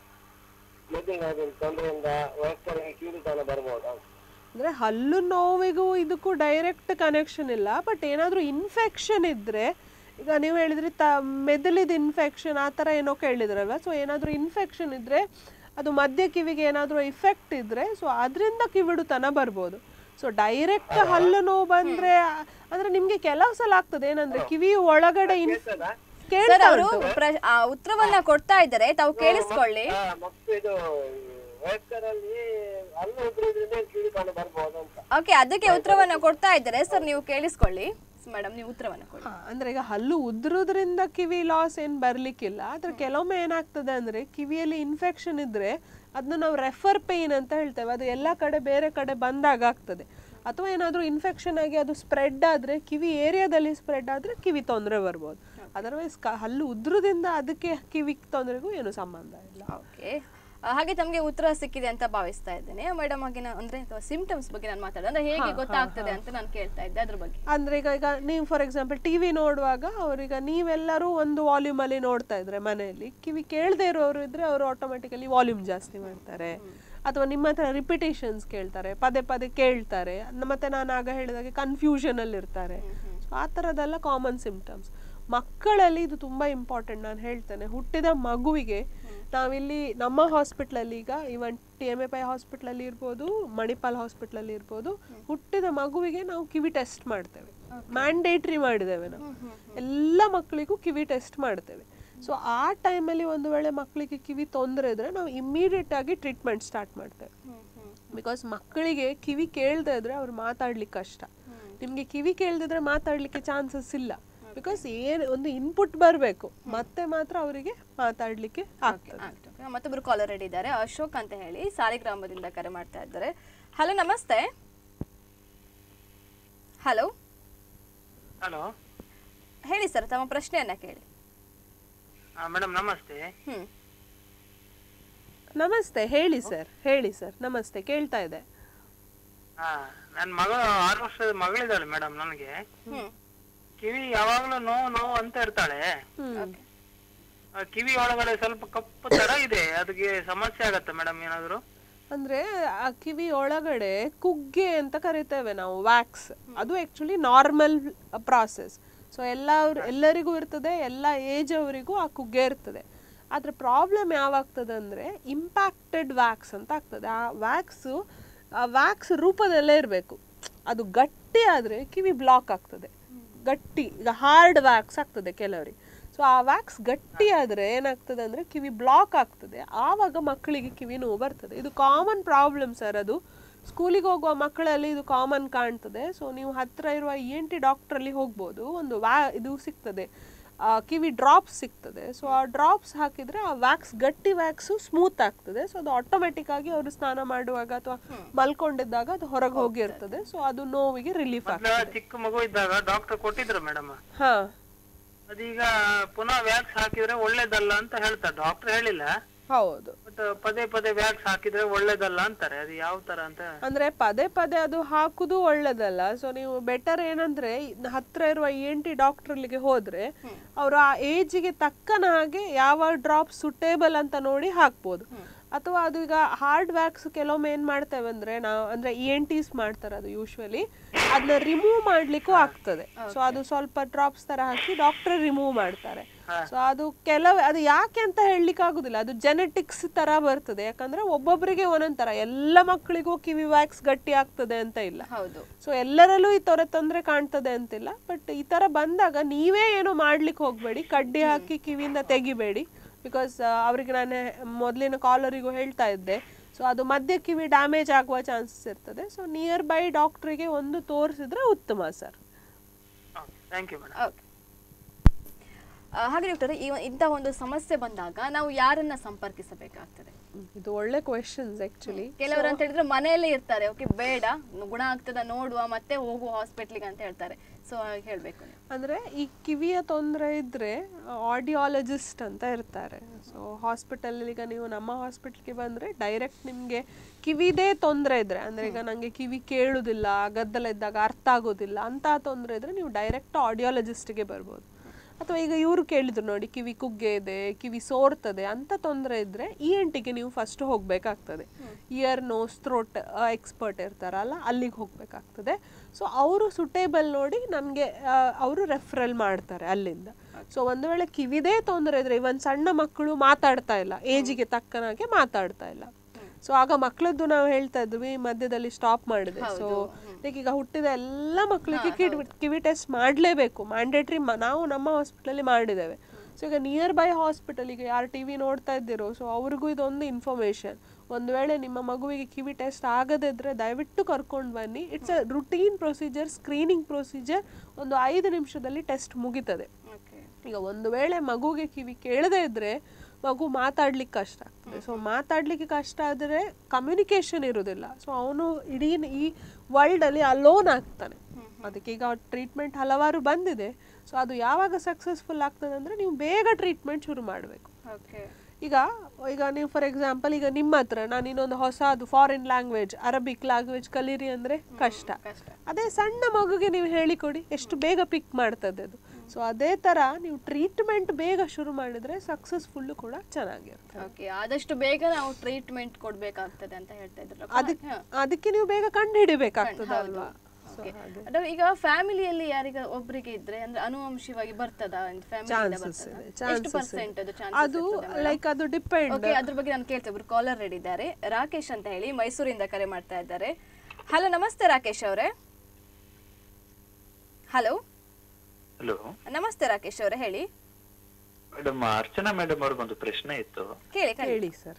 ಮೆದುಳಿನ ತೊಂದರೆಯಿಂದ ವಯಸ್ಕರಿಗೆ ಕಿವಿತನ ಬರ್ಬೋದು ಅಂತ
ಅಂದ್ರೆ ಹಲ್ಲು ನೋವಿಗೂ ಇದಕ್ಕೂ ಡೈರೆಕ್ಟ್ ಕನೆಕ್ಷನ್ ಇಲ್ಲ ಬಟ್ ಏನಾದರೂ ಇನ್ಫೆಕ್ಷನ್ ಇದ್ರೆ ಈಗ ನೀವು ಹೇಳಿದ್ರಿ ತ ಮೆದುಳಿದ ಇನ್ಫೆಕ್ಷನ್ ಆ ಥರ ಏನೋ ಕೇಳಿದ್ರಲ್ವ ಸೊ ಏನಾದರೂ ಇನ್ಫೆಕ್ಷನ್ ಇದ್ರೆ ಅದು ಮಧ್ಯ ಕಿವಿಗೆ ಏನಾದರೂ ಇಫೆಕ್ಟ್ ಇದ್ರೆ ಸೊ ಅದರಿಂದ ಕಿವಿಡುತನ ಬರ್ಬೋದು ಸೊ ಡೈರೆಕ್ಟ್ ಹಲ್ಲು ನೋವು ಬಂದ್ರೆ ಅಂದ್ರೆ ನಿಮ್ಗೆ ಕೆಲವು ಸಲ ಆಗ್ತದೆ ಏನಂದ್ರೆ ಕಿವಿ ಒಳಗಡೆ ಇನ್
ಸರ್
ಕೇಳ್ತಾ
ಅವರು
ಉಂಟು
ಉತ್ತರವನ್ನ ಕೊಡ್ತಾ ಇದ್ದಾರೆ ತಾವು ಕೇಳಿಸ್ಕೊಳ್ಳಿ
ಹಾ ಮತ್ತು ಇದು ವಯಸ್ಕರಲ್ಲಿ ಹಲ್ಲು ಉದುರೋದ್ರಿಂದ ಕಿವಿತನ ಬರ್ಬೋದು ಅಂತ
ಓಕೆ ಅದಕ್ಕೆ ಉತ್ತರವನ್ನ ಕೊಡ್ತಾ ಇದ್ದಾರೆ ಸರ್ ನೀವು ಕೇಳಿಸ್ಕೊಳ್ಳಿ ಮೇಡಮ್ ನೀವು ಉತ್ತರವನ್ನ ಕೊಡಿ
ಹಾ, ಅಂದ್ರೆ ಈಗ ಹಲ್ಲು ಉದ್ರೋದ್ರಿಂದ ಕಿವಿ ಲಾಸ್ ಏನ್ ಬರ್ಲಿಕ್ಕಿಲ್ಲ ಆದ್ರೆ ಕೆಲವೊಮ್ಮೆ ಏನಾಗ್ತದೆ ಅಂದ್ರೆ ಕಿವಿಯಲ್ಲಿ ಇನ್ಫೆಕ್ಷನ್ ಇದ್ರೆ ಅದನ್ನ ನಾವು ರೆಫರ್ ಪೇನ್ ಅಂತ ಹೇಳ್ತೇವೆ ಅದು ಎಲ್ಲ ಕಡೆ ಬೇರೆ ಕಡೆ ಬಂದಾಗ ಆಗ್ತದೆ ಅಥವಾ ಏನಾದರೂ ಇನ್ಫೆಕ್ಷನ್ ಆಗಿ ಅದು ಸ್ಪ್ರೆಡ್ ಆದ್ರೆ ಕಿವಿ ಏರಿಯಾದಲ್ಲಿ ಸ್ಪ್ರೆಡ್ ಆದ್ರೆ ಕಿವಿ ತೊಂದರೆ ಬರ್ಬೋದು ಅದರ್ವೈಸ್ ಕ ಹಲ್ಲು ಉದ್ರದಿಂದ ಅದಕ್ಕೆ ಕಿವಿ ತೊಂದರೆಗೂ ಏನು ಸಂಬಂಧ ಇಲ್ಲ
ಓಕೆ ಆ, ಹಾಗೆ ತಮಗೆ ಉತ್ತರ ಸಿಕ್ಕಿದೆ ಅಂತ ಭಾವಿಸ್ತಾ ಇದ್ದೇನೆ ಮೇಡಮ್ ಹಾಗೆ ನಾ- ಅಂದ್ರೆ ಸಿಂಪ್ಟಮ್ಸ್ ಬಗ್ಗೆ ನಾನು ಮಾತಾಡೋದು ಅಂದ್ರೆ ಹೇಗೆ ಗೊತ್ತಾಗ್ತದೆ ಅಂತ ನಾನು ಕೇಳ್ತಾ ಇದ್ದೆ ಅದ್ರ ಬಗ್ಗೆ
ಅಂದ್ರೆ ಈಗ ಈಗ ನೀವು ಫಾರ್ ಎಕ್ಸಾಂಪಲ್ ಟಿವಿ ನೋಡುವಾಗ ಅವ್ರೀಗ ನೀವೆಲ್ಲರೂ ಒಂದು ವಾಲ್ಯೂಮ್ ಅಲ್ಲಿ ನೋಡ್ತಾ ಇದ್ರೆ ಮನೆಯಲ್ಲಿ ಕಿವಿ ಕೇಳದೆ ಇರೋರು ಇದ್ರೆ ಅವರು ಆಟೋಮೆಟಿಕಲಿ ವಾಲ್ಯೂಮ್ ಜಾಸ್ತಿ ಮಾಡ್ತಾರೆ ಅಥವಾ ನಿಮ್ಮ ಹತ್ರ ರಿಪಿಟೇಷನ್ಸ್ ಕೇಳ್ತಾರೆ ಪದೇ ಪದೇ ಕೇಳ್ತಾರೆ ನ- ಮತ್ತೆ ನಾನು ಆಗ ಹೇಳಿದಾಗೆ ಕನ್ಫ್ಯೂಷನ್ ಅಲ್ಲಿ ಇರ್ತಾರೆ ಸೊ ಆ ಥರದ್ದೆಲ್ಲ ಕಾಮನ್ ಸಿಂಪ್ಟಮ್ಸ್ ಮಕ್ಕಳಲ್ಲಿ ಇದು ತುಂಬಾ ಇಂಪಾರ್ಟೆಂಟ್ ನಾನು ಹೇಳ್ತೇನೆ ಹುಟ್ಟಿದ ಮಗುವಿಗೆ ನಾವಿಲ್ಲಿ ನಮ್ಮ ಹಾಸ್ಪಿಟ್ಲಲ್ಲಿ ಈಗ even T M A Pai ಹಾಸ್ಪಿಟ್ಲಲ್ಲಿ ಇರ್ಬೋದು ಮಣಿಪಾಲ್ ಹಾಸ್ಪಿಟ್ಲಲ್ಲಿ ಇರ್ಬೋದು ಹುಟ್ಟಿದ ಮಗುವಿಗೆ ನಾವು ಕಿವಿ ಟೆಸ್ಟ್ ಮಾಡ್ತೇವೆ ಮ್ಯಾಂಡೇಟ್ರಿ ಮಾಡಿದ್ದೇವೆ ನಾವು ಎಲ್ಲ ಮಕ್ಕಳಿಗೂ ಕಿವಿ ಟೆಸ್ಟ್ ಮಾಡ್ತೇವೆ ಸೊ ಆ ಟೈಮಲ್ಲಿ ಒಂದು ವೇಳೆ ಮಕ್ಕಳಿಗೆ ಕಿವಿ ತೊಂದರೆ ಇದ್ರೆ ನಾವು ಇಮ್ಮಿಡಿಯೇಟ್ ಆಗಿ ಟ್ರೀಟ್ಮೆಂಟ್ ಸ್ಟಾರ್ಟ್ ಮಾಡ್ತೇವೆ ಬಿಕಾಸ್ ಮಕ್ಕಳಿಗೆ ಕಿವಿ ಕೇಳದೆ ಇದ್ರೆ ಅವ್ರು ಮಾತಾಡ್ಲಿಕ್ಕೆ ಕಷ್ಟ ನಿಮ್ಗೆ ಕಿವಿ ಕೇಳ್ದಿದ್ರೆ ಮಾತಾಡ್ಲಿಕ್ಕೆ ಚಾನ್ಸಸ್ ಇಲ್ಲ ಬಿಕಾಸ್ ಏನು ಒಂದು ಇನ್ಪುಟ್ ಬರಬೇಕು ಮತ್ತೆ ಮಾತ್ರ ಅವರಿಗೆ ಮಾತಾಡ್ಲಿಕ್ಕೆ ಆಗ್ತದೆ
ಆಯ್ತು. ಮತ್ತೊಬ್ರು ಕಾಲರ್ ರೆಡಿ ಇದ್ದಾರೆ ಅಶೋಕ್ ಅಂತ ಹೇಳಿ ಸಾಲಿಗ್ರಾಮದಿಂದ ಕರೆ ಮಾಡ್ತಾ ಇದ್ದಾರೆ ಹಲೋ ನಮಸ್ತೆ ಹಲೋ
ಹಲೋ
ಹೇಳಿ ಸರ್ ತಮ್ಮ ಪ್ರಶ್ನೆಯನ್ನ ಕೇಳಿ
ಮೇಡಮ್ ನಮಸ್ತೆ
ಹ್ಮ್
ನಮಸ್ತೆ ಹೇಳಿ ಸರ್ ಹೇಳಿ ಸರ್ ನಮಸ್ತೆ ಕೇಳ್ತಾ ಇದೆ
ಹಾ ನನ್ನ ಮಗಳು ಆರು ವರ್ಷದ ಮಗಳಿದ್ದಾಳೆ ಮೇಡಮ್ ನನಗೆ
ಹ್ಮ್
ಕಿವಿ ಯಾವಾಗ್ಲೂ ನೋವು ನೋವು ಅಂತ ಇರ್ತಾಳೆ
ಹ್ಮ್
ಆ ಕಿವಿ ಒಳಗಡೆ ಸ್ವಲ್ಪ ಕಪ್ಪು ತರ ಇದೆ ಅದಕ್ಕೆ ಸಮಸ್ಯೆ ಆಗತ್ತೆ ಮೇಡಮ್ ಏನಾದ್ರು
ಅಂದ್ರೆ ಆ ಕಿವಿ ಒಳಗಡೆ ಕುಗ್ಗೆ ಅಂತ ಕರಿತೇವೆ ನಾವು ವ್ಯಾಕ್ಸ್ ಅದು ಆಕ್ಚುಲಿ ನಾರ್ಮಲ್ ಪ್ರಾಸೆಸ್ ಸೊ ಎಲ್ಲ ಎಲ್ಲರಿಗೂ ಇರ್ತದೆ ಎಲ್ಲ ಏಜ್ ಅವರಿಗೂ ಆ ಕುಗ್ಗೆ ಇರ್ತದೆ ಆದ್ರೆ ಪ್ರಾಬ್ಲಮ್ ಯಾವಾಗ್ತದೆ ಅಂದ್ರೆ ಇಂಪ್ಯಾಕ್ಟೆಡ್ ವ್ಯಾಕ್ಸ್ ಅಂತ ಆಗ್ತದೆ ಆ ವ್ಯಾಕ್ಸು ಆ ವ್ಯಾಕ್ಸ್ ರೂಪದಲ್ಲೇ ಇರಬೇಕು ಅದು ಗಟ್ಟಿ ಆದ್ರೆ ಕಿವಿ ಬ್ಲಾಕ್ ಆಗ್ತದೆ ಗಟ್ಟಿ ಈಗ ಹಾರ್ಡ್ ವ್ಯಾಕ್ಸ್ ಆಗ್ತದೆ ಕೆಲವರಿಗೆ ಸೊ ಆ ವ್ಯಾಕ್ಸ್ ಗಟ್ಟಿ ಆದ್ರೆ ಏನಾಗ್ತದೆ ಅಂದ್ರೆ ಕಿವಿ ಬ್ಲಾಕ್ ಆಗ್ತದೆ ಆವಾಗ ಮಕ್ಕಳಿಗೆ ಕಿವಿ ನೋವು ಬರ್ತದೆ ಇದು ಕಾಮನ್ ಪ್ರಾಬ್ಲಮ್ ಸರ್ ಅದು ಸ್ಕೂಲಿಗೆ ಹೋಗುವ ಮಕ್ಕಳಲ್ಲಿ ಇದು ಕಾಮನ್ ಕಾಣ್ತದೆ ಸೊ ನೀವು ಹತ್ರ ಇರುವ ಇ ಎನ್ ಟಿ ಡಾಕ್ಟ್ರಲ್ಲಿ ಹೋಗ್ಬೋದು ಒಂದು ವ್ಯಾ ಇದು ಸಿಗ್ತದೆ ಆ, ಕಿವಿ ಡ್ರಾಪ್ಸ್ ಸಿಗ್ತದೆ ಸೊ ಆ ಡ್ರಾಪ್ಸ್ ಹಾಕಿದ್ರೆ ಆ ವ್ಯಾಕ್ಸ್ ಗಟ್ಟಿ ವ್ಯಾಕ್ಸು ಸ್ಮೂತ್ ಆಗ್ತದೆ ಸೊ ಅದು ಆಟೋಮೆಟಿಕ್ ಆಗಿ ಅವರು ಸ್ನಾನ ಮಾಡುವಾಗ ಅಥವಾ ಮಲ್ಕೊಂಡಿದ್ದಾಗ ಅದು ಹೊರಗೆ ಹೋಗಿರ್ತದೆ ಸೊ ಅದು ನೋವಿಗೆ ರಿಲೀಫ್
ಮೊದ್ಲು
ಆಗ್ತದೆ
ಚಿಕ್ಕ ಮಗು ಇದ್ದಾಗ ಡಾಕ್ಟರ್ ಕೊಟ್ಟಿದ್ರು ಮೇಡಮ್
ಹಾ
ಅದೀಗ ಪುನಃ ವ್ಯಾಕ್ಸ್ ಹಾಕಿದ್ರೆ ಒಳ್ಳೇದಲ್ಲ ಅಂತ ಹೇಳ್ತಾರೆ ಡಾಕ್ಟರ್ ಹೇಳಿಲ್ಲ
ಹೌದು
ಬಟ್ ಪದೇ ಪದೇ ವ್ಯಾಕ್ಸ್ ಹಾಕಿದ್ರೆ ಒಳ್ಳೇದಲ್ಲ ಅಂತಾರೆ ಅದು ಯಾವ ತರ ಅಂತ
ಅಂದ್ರೆ ಪದೇ ಪದೇ ಅದು ಹಾಕುದು ಒಳ್ಳೇದಲ್ಲ ಸೊ ನೀವು ಬೆಟರ್ ಏನಂದ್ರೆ ಇದ್ ಹತ್ರ ಇರುವ ಇ ಎನ್ ಟಿ ಡಾಕ್ಟರ್ಲಿಗೆ ಹೋದ್ರೆ ಅವರು ಆ ಏಜಿಗೆ ತಕ್ಕನ ಹಾಗೆ ಯಾವ ಡ್ರಾಪ್ ಸುಟೇಬಲ್ ಅಂತ ನೋಡಿ ಹಾಕ್ಬೋದು ಅಥವಾ ಅದು ಈಗ ಹಾರ್ಡ್ ವ್ಯಾಕ್ಸ್ ಕೆಲವೊಮ್ಮೆ ಏನ್ ಮಾಡ್ತೇವೆ ಅಂದ್ರೆ ನಾವು ಅಂದ್ರೆ ಇ ಎನ್ ಟಿಸ್ ಮಾಡ್ತಾರೆ ಅದು ಯೂಶ್ವಲಿ ಅದನ್ನ ರಿಮೂವ್ ಮಾಡ್ಲಿಕ್ಕೂ ಆಗ್ತದೆ ಸೊ ಅದು ಸ್ವಲ್ಪ ಡ್ರಾಪ್ಸ್ ತರ ಹಾಕಿ ಡಾಕ್ಟರ್ ರಿಮೂವ್ ಮಾಡ್ತಾರೆ ಸೊ ಅದು ಕೆಲವು ಅದು ಯಾಕೆ ಅಂತ ಹೇಳಲಿಕ್ಕೆ ಆಗುದಿಲ್ಲ ಅದು ಜೆನೆಟಿಕ್ಸ್ ತರ ಬರ್ತದೆ ಯಾಕಂದ್ರೆ ಒಬ್ಬೊಬ್ಬರಿಗೆ ಒಂದೊಂದ್ ತರ ಎಲ್ಲ ಮಕ್ಕಳಿಗೂ ಕಿವಿ ವ್ಯಾಕ್ಸ್ ಗಟ್ಟಿ ಆಗ್ತದೆ ಅಂತ ಇಲ್ಲ
ಹೌದು
ಸೊ ಎಲ್ಲರಲ್ಲೂ ಈ ತರ ತೊಂದರೆ ಕಾಣ್ತದೆ ಅಂತಿಲ್ಲ ಬಟ್ ಈ ತರ ಬಂದಾಗ ನೀವೇ ಏನು ಮಾಡ್ಲಿಕ್ಕೆ ಹೋಗ್ಬೇಡಿ ಕಡ್ಡಿ ಹಾಕಿ ಕಿವಿಯಿಂದ ತೆಗಿಬೇಡಿ ಬಿಕಾಸ್ ಅವ್ರಿಗೆ ನಾನು ಮೊದಲಿನ ಕಾಲರಿಗೂ ಹೇಳ್ತಾ ಇದ್ದೆ ಸೊ ಅದು ಮಧ್ಯ ಕಿವಿ ಡ್ಯಾಮೇಜ್ ಆಗುವ ಚಾನ್ಸಸ್ ಇರ್ತದೆ ಸೊ ನಿಯರ್ ಬೈ ಡಾಕ್ಟ್ರಿಗೆ ಒಂದು ತೋರಿಸಿದ್ರೆ ಉತ್ತಮ sir
thank you madam
okay ಹಾಗೆ ಡಾಕ್ಟರ್ ಈ ಇಂಥ ಒಂದು ಸಮಸ್ಯೆ ಬಂದಾಗ ನಾವು ಯಾರನ್ನ ಸಂಪರ್ಕಿಸಬೇಕಾಗ್ತದೆ
ಇದು ಒಳ್ಳೆ ಕ್ವೆಶನ್ಸ್ ಆಕ್ಚುಲಿ
ಕೆಲವರು ಅಂತ ಹೇಳಿದ್ರೆ ಮನೆಯಲ್ಲೇ ಇರ್ತಾರೆ ಓಕೆ ಬೇಡ ಗುಣ ಆಗ್ತದ ನೋಡುವ ಮತ್ತೆ ಹೋಗುವ ಹಾಸ್ಪಿಟ್ಲಿಗೆ ಅಂತ ಹೇಳ್ತಾರೆ ಸೊ ಹೇಳ್ಬೇಕು ನೀವು
ಅಂದ್ರೆ ಈ ಕಿವಿಯ ತೊಂದರೆ ಇದ್ರೆ ಆಡಿಯಾಲಜಿಸ್ಟ್ ಅಂತ ಇರ್ತಾರೆ ಸೊ ಹಾಸ್ಪಿಟಲ್ ಈಗ ನೀವು ನಮ್ಮ ಹಾಸ್ಪಿಟ್ಲ್ಗೆ ಬಂದ್ರೆ ಡೈರೆಕ್ಟ್ ನಿಮ್ಗೆ ಕಿವಿದೇ ತೊಂದರೆ ಇದ್ರೆ ಅಂದ್ರೆ ಈಗ ನಂಗೆ ಕಿವಿ ಕೇಳುದಿಲ್ಲ ಗದ್ದಲ ಇದ್ದಾಗ ಅರ್ಥ ಆಗೋದಿಲ್ಲ ಅಂತ ತೊಂದರೆ ಇದ್ರೆ ನೀವು ಡೈರೆಕ್ಟ್ ಆಡಿಯಾಲಜಿಸ್ಟ್ಗೆ ಬರ್ಬೋದು ಅಥವಾ ಈಗ ಇವರು ಕೇಳಿದ್ರು ನೋಡಿ ಕಿವಿ ಕುಗ್ಗೆ ಇದೆ ಕಿವಿ ಸೋರ್ತದೆ ಅಂತ ತೊಂದರೆ ಇದ್ರೆ ಇ ಎನ್ ಟಿಗೆ ನೀವು ಫಸ್ಟ್ ಹೋಗ್ಬೇಕಾಗ್ತದೆ ಇಯರ್ ನೋಸ್ ಥ್ರೋಟ್ ಎಕ್ಸ್ಪರ್ಟ್ ಇರ್ತಾರಲ್ಲ ಅಲ್ಲಿಗೆ ಹೋಗ್ಬೇಕಾಗ್ತದೆ ಸೊ ಅವರು ಸುಟೇಬಲ್ ನೋಡಿ ನನಗೆ ಅವರು ರೆಫರಲ್ ಮಾಡ್ತಾರೆ ಅಲ್ಲಿಂದ ಸೊ ಒಂದು ವೇಳೆ ಕಿವಿದೇ ತೊಂದರೆ ಇದ್ರೆ ಇವನ್ ಸಣ್ಣ ಮಕ್ಕಳು ಮಾತಾಡ್ತಾ ಇಲ್ಲ ಏಜಿಗೆ ತಕ್ಕನಾಗೆ ಮಾತಾಡ್ತಾ ಇಲ್ಲ ಸೊ ಆಗ ಮಕ್ಕಳದ್ದು ನಾವು ಹೇಳ್ತಾ ಇದ್ವಿ ಮಧ್ಯದಲ್ಲಿ ಸ್ಟಾಪ್ ಮಾಡಿದೆ ಸೊ ಈಗ ಹುಟ್ಟಿದ ಎಲ್ಲ ಮಕ್ಕಳಿಗೆ ಕಿವಿ ಕಿವಿ ಟೆಸ್ಟ್ ಮಾಡಲೇಬೇಕು ಮ್ಯಾಂಡೇಟ್ರಿ ನಾವು ನಮ್ಮ ಹಾಸ್ಪಿಟಲಲ್ಲಿ ಮಾಡಿದ್ದೇವೆ ಸೊ ಈಗ ನಿಯರ್ ಬೈ ಹಾಸ್ಪಿಟಲಿಗೆ ಯಾರು ಟಿ ವಿ ನೋಡ್ತಾ ಇದ್ದೀರೋ ಸೊ ಅವ್ರಿಗೂ ಇದೊಂದು ಇನ್ಫಾರ್ಮೇಶನ್ ಒಂದು ವೇಳೆ ನಿಮ್ಮ ಮಗುವಿಗೆ ಕಿವಿ ಟೆಸ್ಟ್ ಆಗದೇ ಇದ್ರೆ ದಯವಿಟ್ಟು ಕರ್ಕೊಂಡು ಬನ್ನಿ it's a routine procedure screening procedure ಒಂದು ಐದು ನಿಮಿಷದಲ್ಲಿ ಟೆಸ್ಟ್ ಮುಗಿತದೆ
ಓಕೆ
ಈಗ ಒಂದು ವೇಳೆ ಮಗುಗೆ ಕಿವಿ ಕೇಳದೇ ಇದ್ರೆ ಮಗು ಮಾತಾಡ್ಲಿಕ್ಕೆ ಕಷ್ಟ ಆಗ್ತದೆ ಸೊ ಮಾತಾಡ್ಲಿಕ್ಕೆ ಕಷ್ಟ ಆದರೆ ಕಮ್ಯುನಿಕೇಶನ್ ಇರುವುದಿಲ್ಲ ಸೊ ಅವನು ಇಡೀ ಈ ವರ್ಲ್ಡ್ ಅಲ್ಲಿ ಅಲೋನ್ ಆಗ್ತಾನೆ ಅದಕ್ಕೆ ಈಗ ಟ್ರೀಟ್ಮೆಂಟ್ ಹಲವಾರು ಬಂದಿದೆ ಸೊ ಅದು ಯಾವಾಗ ಸಕ್ಸಸ್ಫುಲ್ ಆಗ್ತದೆ ಅಂದ್ರೆ ನೀವು ಬೇಗ ಟ್ರೀಟ್ಮೆಂಟ್ ಶುರು ಮಾಡಬೇಕು
ಓಕೆ
ಈಗ ಈಗ ನೀವು ಫಾರ್ ಎಕ್ಸಾಂಪಲ್ ಈಗ ನಿಮ್ಮ ಹತ್ರ ನಾನು ಇನ್ನೊಂದು ಹೊಸದು ಫಾರಿನ್ ಲ್ಯಾಂಗ್ವೇಜ್ ಅರಬಿಕ್ ಲ್ಯಾಂಗ್ವೇಜ್ ಕಲೀರಿ ಅಂದರೆ ಕಷ್ಟ ಅದೇ ಸಣ್ಣ ಮಗುಗೆ ನೀವು ಹೇಳಿಕೊಡಿ ಎಷ್ಟು ಬೇಗ ಪಿಕ್ ಮಾಡ್ತದೆ ಅದು ಸೊ ಅದೇ ಥರ ನೀವು ಟ್ರೀಟ್ಮೆಂಟ್ ಬೇಗ ಶುರು ಮಾಡಿದರೆ ಸಕ್ಸಸ್ಫುಲ್ಲು ಕೂಡ ಚೆನ್ನಾಗಿರುತ್ತೆ
ಓಕೆ ಆದಷ್ಟು ಬೇಗ ನಾವು ಟ್ರೀಟ್ಮೆಂಟ್ ಕೊಡ್ಬೇಕಾಗ್ತದೆ ಅಂತ ಹೇಳ್ತಾ ಇದ್ರು
ಅದಕ್ಕೆ ಅದಕ್ಕೆ ನೀವು ಬೇಗ ಕಂಡು ಹಿಡಿಬೇಕಾಗ್ತದೆ ಅಲ್ವಾ ಸೊ ಹಾಗೆ
ಈಗ ಫ್ಯಾಮಿಲಿಯಲ್ಲಿ ಯಾರಿಗ ಒಬ್ರಿಗೆ ಇದ್ರೆ ಅಂದ್ರೆ ಅನುವಂಶಿವಾಗಿ ಬರ್ತದ
ಚಾನ್ಸಸ್ ಇದೆ
ಎಷ್ಟು
ಚಾನ್ಸಸ್
ಪರ್ಸೆಂಟ್ ಅದು
ಅದು ಲೈಕ್ ಅದು ಡಿಪೆಂಡ್
ಓಕೆ ಅದ್ರ ಬಗ್ಗೆ ನಾನು ಕೇಳ್ತೇವೆ ಒಬ್ರು ಕಾಲರ್ ರೆಡಿ ಇದ್ದಾರೆ ರಾಕೇಶ್ ಅಂತ ಹೇಳಿ ಮೈಸೂರಿಂದ ಕರೆ ಮಾಡ್ತಾ ಇದ್ದಾರೆ ಹಲೋ ನಮಸ್ತೆ ರಾಕೇಶ್ ಅವರೇ ಹಲೋ
ಹಲೋ
ನಮಸ್ತೆ ರಾಕೇಶ್ ಅವರೇ ಹೇಳಿ
ಮೇಡಮ್ ಅರ್ಚನಾ ಮೇಡಮ್ ಅವ್ರಿಗೊಂದು ಪ್ರಶ್ನೆ ಇತ್ತು
ಕೇಳಿ ಖಂಡಿತ.
ಹೇಳಿ ಸರ್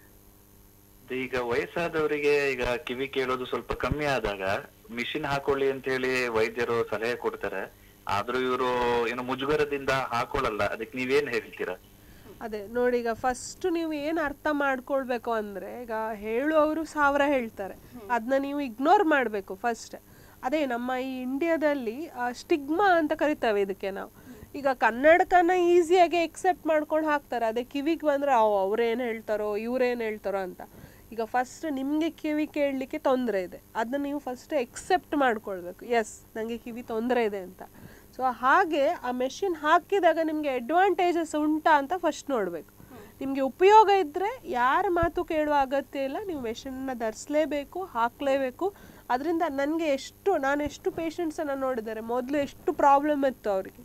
ಅದು ಈಗ ವಯಸ್ಸಾದವರಿಗೆ ಈಗ ಕಿವಿ ಕೇಳೋದು ಸ್ವಲ್ಪ ಕಮ್ಮಿ ಆದಾಗ ಮಿಷಿನ್ ಹಾಕೊಳ್ಳಿ ಅಂತ ಹೇಳಿ ವೈದ್ಯರು ಸಲಹೆ ಕೊಡ್ತಾರೆ ಆದ್ರೂ ಇವರು ಏನು ಮುಜುಗರದಿಂದ ಹಾಕೊಳ್ಳಲ್ಲ ಅದಕ್ಕೆ ನೀವೇನ್ ಹೇಳ್ತೀರಾ
ಅದೇ ನೋಡಿ ಈಗ ಫಸ್ಟ್ ನೀವು ಏನು ಅರ್ಥ ಮಾಡ್ಕೊಳ್ಬೇಕು ಅಂದರೆ ಈಗ ಹೇಳುವವರು ಸಾವಿರ ಹೇಳ್ತಾರೆ ಅದನ್ನ ನೀವು ಇಗ್ನೋರ್ ಮಾಡಬೇಕು ಫಸ್ಟ್ ಅದೇ ನಮ್ಮ ಈ ಇಂಡಿಯಾದಲ್ಲಿ ಸ್ಟಿಗ್ಮಾ ಅಂತ ಕರಿತೇವೆ ಇದಕ್ಕೆ ನಾವು ಈಗ ಕನ್ನಡಕನ ಈಸಿಯಾಗಿ ಎಕ್ಸೆಪ್ಟ್ ಮಾಡ್ಕೊಂಡು ಹಾಕ್ತಾರೆ ಅದೇ ಕಿವಿಗೆ ಬಂದರೆ ಅವ್ರೇನು ಹೇಳ್ತಾರೋ ಇವ್ರೇನು ಹೇಳ್ತಾರೋ ಅಂತ ಈಗ ಫಸ್ಟ್ ನಿಮಗೆ ಕಿವಿ ಕೇಳಲಿಕ್ಕೆ ತೊಂದರೆ ಇದೆ ಅದನ್ನ ನೀವು ಫಸ್ಟ್ ಎಕ್ಸೆಪ್ಟ್ ಮಾಡ್ಕೊಳ್ಬೇಕು ಎಸ್ ನನಗೆ ಕಿವಿ ತೊಂದರೆ ಇದೆ ಅಂತ ಸೊ ಹಾಗೆ ಆ ಮೆಷಿನ್ ಹಾಕಿದಾಗ ನಿಮಗೆ ಅಡ್ವಾಂಟೇಜಸ್ ಉಂಟಾ ಅಂತ ಫಸ್ಟ್ ನೋಡಬೇಕು ನಿಮಗೆ ಉಪಯೋಗ ಇದ್ದರೆ ಯಾರ ಮಾತು ಕೇಳುವ ಅಗತ್ಯ ಇಲ್ಲ ನೀವು ಮೆಷಿನ್ನ ಧರಿಸಲೇಬೇಕು ಹಾಕಲೇಬೇಕು ಅದರಿಂದ ನನಗೆ ಎಷ್ಟು ನಾನು ಎಷ್ಟು ಪೇಷಂಟ್ಸನ್ನು ನೋಡಿದ್ದಾರೆ ಮೊದಲು ಎಷ್ಟು ಪ್ರಾಬ್ಲಮ್ ಇತ್ತು ಅವರಿಗೆ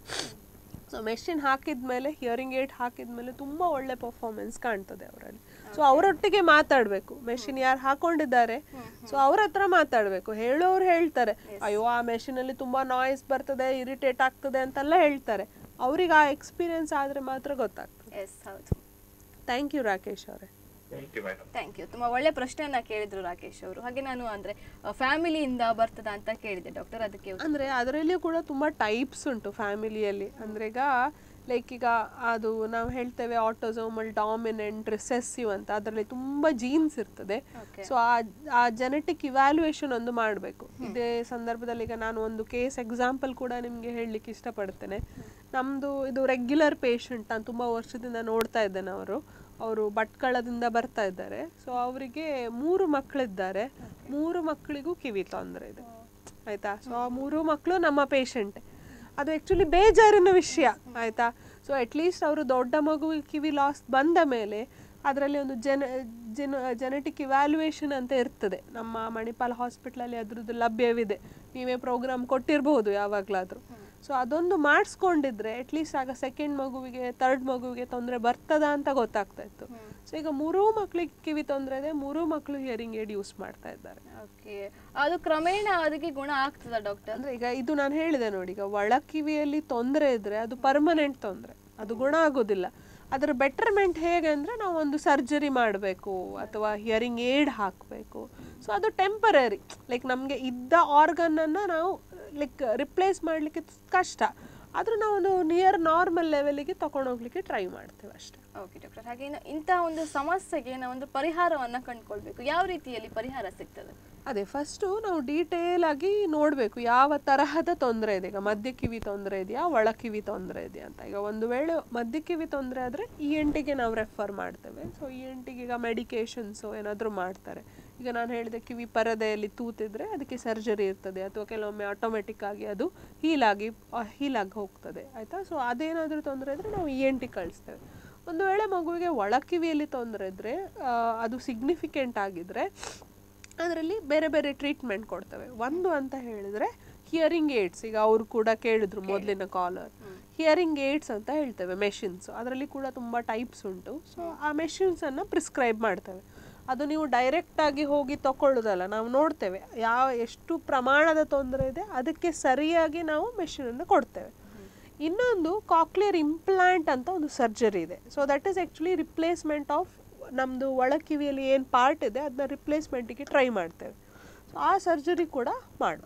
ಸೊ ಮೆಷಿನ್ ಹಾಕಿದ ಮೇಲೆ ಹಿಯರಿಂಗ್ ಏಡ್ ಹಾಕಿದ ಮೇಲೆ ತುಂಬ ಒಳ್ಳೆ ಪರ್ಫಾರ್ಮೆನ್ಸ್ ಕಾಣ್ತದೆ ಅವರಲ್ಲಿ ಸೊ ಅವರೊಟ್ಟಿಗೆ ಮಾತಾಡಬೇಕು ಮೆಷಿನ್ ಯಾರು ಹಾಕೊಂಡಿದ್ದಾರೆ ಸೊ ಅವ್ರ ಹತ್ರ ಮಾತಾಡಬೇಕು ಹೇಳೋರು ಹೇಳ್ತಾರೆ ಅಯ್ಯೋ ಆ ಮೆಷಿನಲ್ಲಿ ತುಂಬ ನಾಯ್ಸ್ ಬರ್ತದೆ ಇರಿಟೇಟ್ ಆಗ್ತದೆ ಅಂತೆಲ್ಲ ಹೇಳ್ತಾರೆ ಅವ್ರಿಗೆ ಆ ಎಕ್ಸ್ಪೀರಿಯನ್ಸ್ ಆದರೆ ಮಾತ್ರ ಗೊತ್ತಾಗ್ತದೆ
ಎಸ್ ಹೌದು
ಥ್ಯಾಂಕ್ ಯು ರಾಕೇಶ್ ಅವರೇ
thank you madam
thank you ತುಂಬಾ ಒಳ್ಳೆ ಪ್ರಶ್ನೆಯನ್ನ ಕೇಳಿದ್ರು ರಾಕೇಶ್ ಅವರು ಹಾಗೆ ನಾನು ಅಂದ್ರೆ ಫ್ಯಾಮಿಲಿಯಿಂದ ಬರ್ತದ ಅಂತ ಕೇಳಿದೆ ಡಾಕ್ಟರ್ ಅದಕ್ಕೆ ಉತ್ತರ-
ಅಂದರೆ ಅದರಲ್ಲಿಯೂ ಕೂಡ ತುಂಬ ಟೈಪ್ಸ್ ಉಂಟು ಫ್ಯಾಮಿಲಿಯಲ್ಲಿ ಅಂದರೆ ಈಗ ಲೈಕ್ ಈಗ ಅದು ನಾವು ಹೇಳ್ತೇವೆ ಆಟೋಸೋಮಲ್ ಡಾಮಿನೆಂಟ್ ರಿಸೆಸಿವ್ ಅಂತ ಅದರಲ್ಲಿ ತುಂಬ ಜೀನ್ಸ್ ಇರ್ತದೆ
Okay.
ಸೊ ಆ ಆ ಜೆನೆಟಿಕ್ ಇವ್ಯಾಲ್ಯೂಯೇಷನ್ ಒಂದು ಮಾಡಬೇಕು ಇದೇ ಸಂದರ್ಭದಲ್ಲಿ ಈಗ ನಾನು ಒಂದು ಕೇಸ್ ಎಕ್ಸಾಂಪಲ್ ಕೂಡ ನಿಮಗೆ ಹೇಳಲಿಕ್ಕೆ ಇಷ್ಟಪಡ್ತೇನೆ ನಮ್ಮದು ಇದು ರೆಗ್ಯುಲರ್ ಪೇಷಂಟ್ ನಾನು ತುಂಬ ವರ್ಷದಿಂದ ನೋಡ್ತಾ ಇದ್ದೇನೆ ಅವರು ಅವರು ಭಟ್ಕಳದಿಂದ ಬರ್ತಾ ಇದ್ದಾರೆ ಸೊ ಅವರಿಗೆ ಮೂರು ಮಕ್ಕಳಿದ್ದಾರೆ ಮೂರು ಮಕ್ಕಳಿಗೂ ಕಿವಿ ತೊಂದರೆ ಇದೆ ಆಯ್ತಾ ಸೊ ಆ ಮೂರು ಮಕ್ಕಳು ನಮ್ಮ ಪೇಷಂಟ್ ಅದು ಆ್ಯಕ್ಚುಲಿ ಬೇಜಾರಿನ ವಿಷಯ ಆಯ್ತಾ ಸೊ ಅಟ್ಲೀಸ್ಟ್ ಅವರು ದೊಡ್ಡ ಮಗುವಿಗೆ ಕಿವಿ ಲಾಸ್ ಬಂದ ಮೇಲೆ ಅದರಲ್ಲಿ ಒಂದು ಜನ ಜೆನ ಜೆನೆಟಿಕ್ ಇವ್ಯಾಲ್ಯೂಯೇಷನ್ ಅಂತ ಇರ್ತದೆ ನಮ್ಮ ಮಣಿಪಾಲ್ ಹಾಸ್ಪಿಟ್ಲಲ್ಲಿ ಅದ್ರದ್ದು ಲಭ್ಯವಿದೆ ನೀವೇ ಪ್ರೋಗ್ರಾಮ್ ಕೊಟ್ಟಿರ್ಬೋದು ಯಾವಾಗಲಾದರೂ ಸೊ ಅದೊಂದು ಮಾಡಿಸ್ಕೊಂಡಿದ್ರೆ ಅಟ್ಲೀಸ್ಟ್ ಆಗ ಸೆಕೆಂಡ್ ಮಗುವಿಗೆ ತರ್ಡ್ ಮಗುವಿಗೆ ತೊಂದರೆ ಬರ್ತದ ಅಂತ ಗೊತ್ತಾಗ್ತಾ ಇತ್ತು ಸೊ ಈಗ ಮೂರೂ ಮಕ್ಕಳಿಗೆ ಕಿವಿ ತೊಂದರೆ ಇದೆ ಮೂರೂ ಮಕ್ಕಳು ಹಿಯರಿಂಗ್ ಏಡ್ ಯೂಸ್ ಮಾಡ್ತಾ ಇದ್ದಾರೆ
ಓಕೆ ಅದು ಕ್ರಮೇಣ ಅದಕ್ಕೆ ಗುಣ ಆಗ್ತದ ಡಾಕ್ಟರ್
ಅಂದ್ರೆ ಈಗ ಇದು ನಾನು ಹೇಳಿದೆ ನೋಡಿ ಈಗ ಒಳ ಕಿವಿಯಲ್ಲಿ ತೊಂದರೆ ಇದ್ರೆ ಅದು ಪರ್ಮನೆಂಟ್ ತೊಂದರೆ ಅದು ಗುಣ ಆಗೋದಿಲ್ಲ ಅದರ ಬೆಟರ್ಮೆಂಟ್ ಹೇಗೆ ಅಂದರೆ ನಾವು ಒಂದು ಸರ್ಜರಿ ಮಾಡಬೇಕು ಅಥವಾ ಹಿಯರಿಂಗ್ ಏಡ್ ಹಾಕಬೇಕು ಸೊ ಅದು ಟೆಂಪರರಿ ಲೈಕ್ ನಮಗೆ ಇದ್ದ ಆರ್ಗನನ್ನು ನಾವು ಲೈಕ್ ರಿಪ್ಲೇಸ್ ಮಾಡಲಿಕ್ಕೆ ಕಷ್ಟ ಆದರೂ ನಾವು ಒಂದು ನಿಯರ್ ನಾರ್ಮಲ್ ಲೆವೆಲಿಗೆ ತಗೊಂಡೋಗ್ಲಿಕ್ಕೆ ಟ್ರೈ ಮಾಡ್ತೇವೆ ಅಷ್ಟೇ
ಓಕೆ ಡಾಕ್ಟರ್ ಹಾಗೆ ಇನ್ನು ಇಂತಹ ಒಂದು ಸಮಸ್ಯೆಗೆ ನಾವು ಒಂದು ಪರಿಹಾರವನ್ನ ಕಂಡುಕೊಳ್ಬೇಕು ಯಾವ ರೀತಿಯಲ್ಲಿ ಪರಿಹಾರ ಸಿಗ್ತದೆ
ಅದೇ ಫಸ್ಟು ನಾವು ಡೀಟೇಲ್ ಆಗಿ ನೋಡಬೇಕು ಯಾವ ತರಹದ ತೊಂದರೆ ಇದೆ ಈಗ ಮಧ್ಯ ಕಿವಿ ತೊಂದರೆ ಇದೆಯಾ ಒಳ ಕಿವಿ ತೊಂದರೆ ಇದೆಯಾ ಅಂತ ಈಗ ಒಂದು ವೇಳೆ ಮಧ್ಯ ಕಿವಿ ತೊಂದರೆ ಆದರೆ ಇ ಎನ್ ಟಿಗೆ ನಾವು ರೆಫರ್ ಮಾಡ್ತೇವೆ ಸೊ ಇ ಎನ್ ಟಿಗೆ ಈಗ ಮೆಡಿಕೇಶನ್ಸು ಏನಾದರೂ ಮಾಡ್ತಾರೆ ಈಗ ನಾನು ಹೇಳಿದೆ ಕಿವಿ ಪರದೆಯಲ್ಲಿ ತೂತಿದ್ರೆ ಅದಕ್ಕೆ ಸರ್ಜರಿ ಇರ್ತದೆ ಅಥವಾ ಕೆಲವೊಮ್ಮೆ ಆಟೋಮೆಟಿಕ್ ಆಗಿ ಅದು ಹೀಲಾಗಿ ಹೀಲಾಗಿ ಹೋಗ್ತದೆ ಆಯಿತಾ ಸೊ ಅದೇನಾದರೂ ತೊಂದರೆ ಇದ್ದರೆ ನಾವು ಇ ಎನ್ ಟಿ ಕಳಿಸ್ತೇವೆ ಒಂದು ವೇಳೆ ಮಗುವಿಗೆ ಒಳ ಕಿವಿಯಲ್ಲಿ ತೊಂದರೆ ಇದ್ದರೆ ಅದು ಸಿಗ್ನಿಫಿಕೆಂಟ್ ಆಗಿದ್ರೆ ಅದರಲ್ಲಿ ಬೇರೆ ಬೇರೆ ಟ್ರೀಟ್ಮೆಂಟ್ ಕೊಡ್ತವೆ ಒಂದು ಅಂತ ಹೇಳಿದ್ರೆ ಹಿಯರಿಂಗ್ ಏಡ್ಸ್ ಈಗ ಅವರು ಕೂಡ ಕೇಳಿದ್ರು ಮೊದಲಿನ ಕಾಲರ್ ಹಿಯರಿಂಗ್ ಏಡ್ಸ್ ಅಂತ ಹೇಳ್ತೇವೆ ಮೆಷಿನ್ಸ್ ಅದರಲ್ಲಿ ಕೂಡ ತುಂಬ ಟೈಪ್ಸ್ ಉಂಟು ಸೊ ಆ ಮೆಷಿನ್ಸನ್ನು ಪ್ರಿಸ್ಕ್ರೈಬ್ ಮಾಡ್ತೇವೆ ಅದು ನೀವು ಡೈರೆಕ್ಟಾಗಿ ಹೋಗಿ ತಗೊಳ್ಳೋದಲ್ಲ ನಾವು ನೋಡ್ತೇವೆ ಯಾವ ಎಷ್ಟು ಪ್ರಮಾಣದ ತೊಂದರೆ ಇದೆ ಅದಕ್ಕೆ ಸರಿಯಾಗಿ ನಾವು ಮೆಷಿನನ್ನು ಕೊಡ್ತೇವೆ ಇನ್ನೊಂದು ಕಾಕ್ಲಿಯರ್ ಇಂಪ್ಲಾಂಟ್ ಅಂತ ಒಂದು ಸರ್ಜರಿ ಇದೆ so that is actually replacement of ನಮ್ಮದು ಒಳ ಕಿವಿಯಲ್ಲಿ ಏನು ಪಾರ್ಟ್ ಇದೆ ಅದನ್ನ ರಿಪ್ಲೇಸ್ಮೆಂಟಿಗೆ ಟ್ರೈ ಮಾಡ್ತೇವೆ ಸೊ ಆ ಸರ್ಜರಿ ಕೂಡ ಮಾಡ್ಬೋದು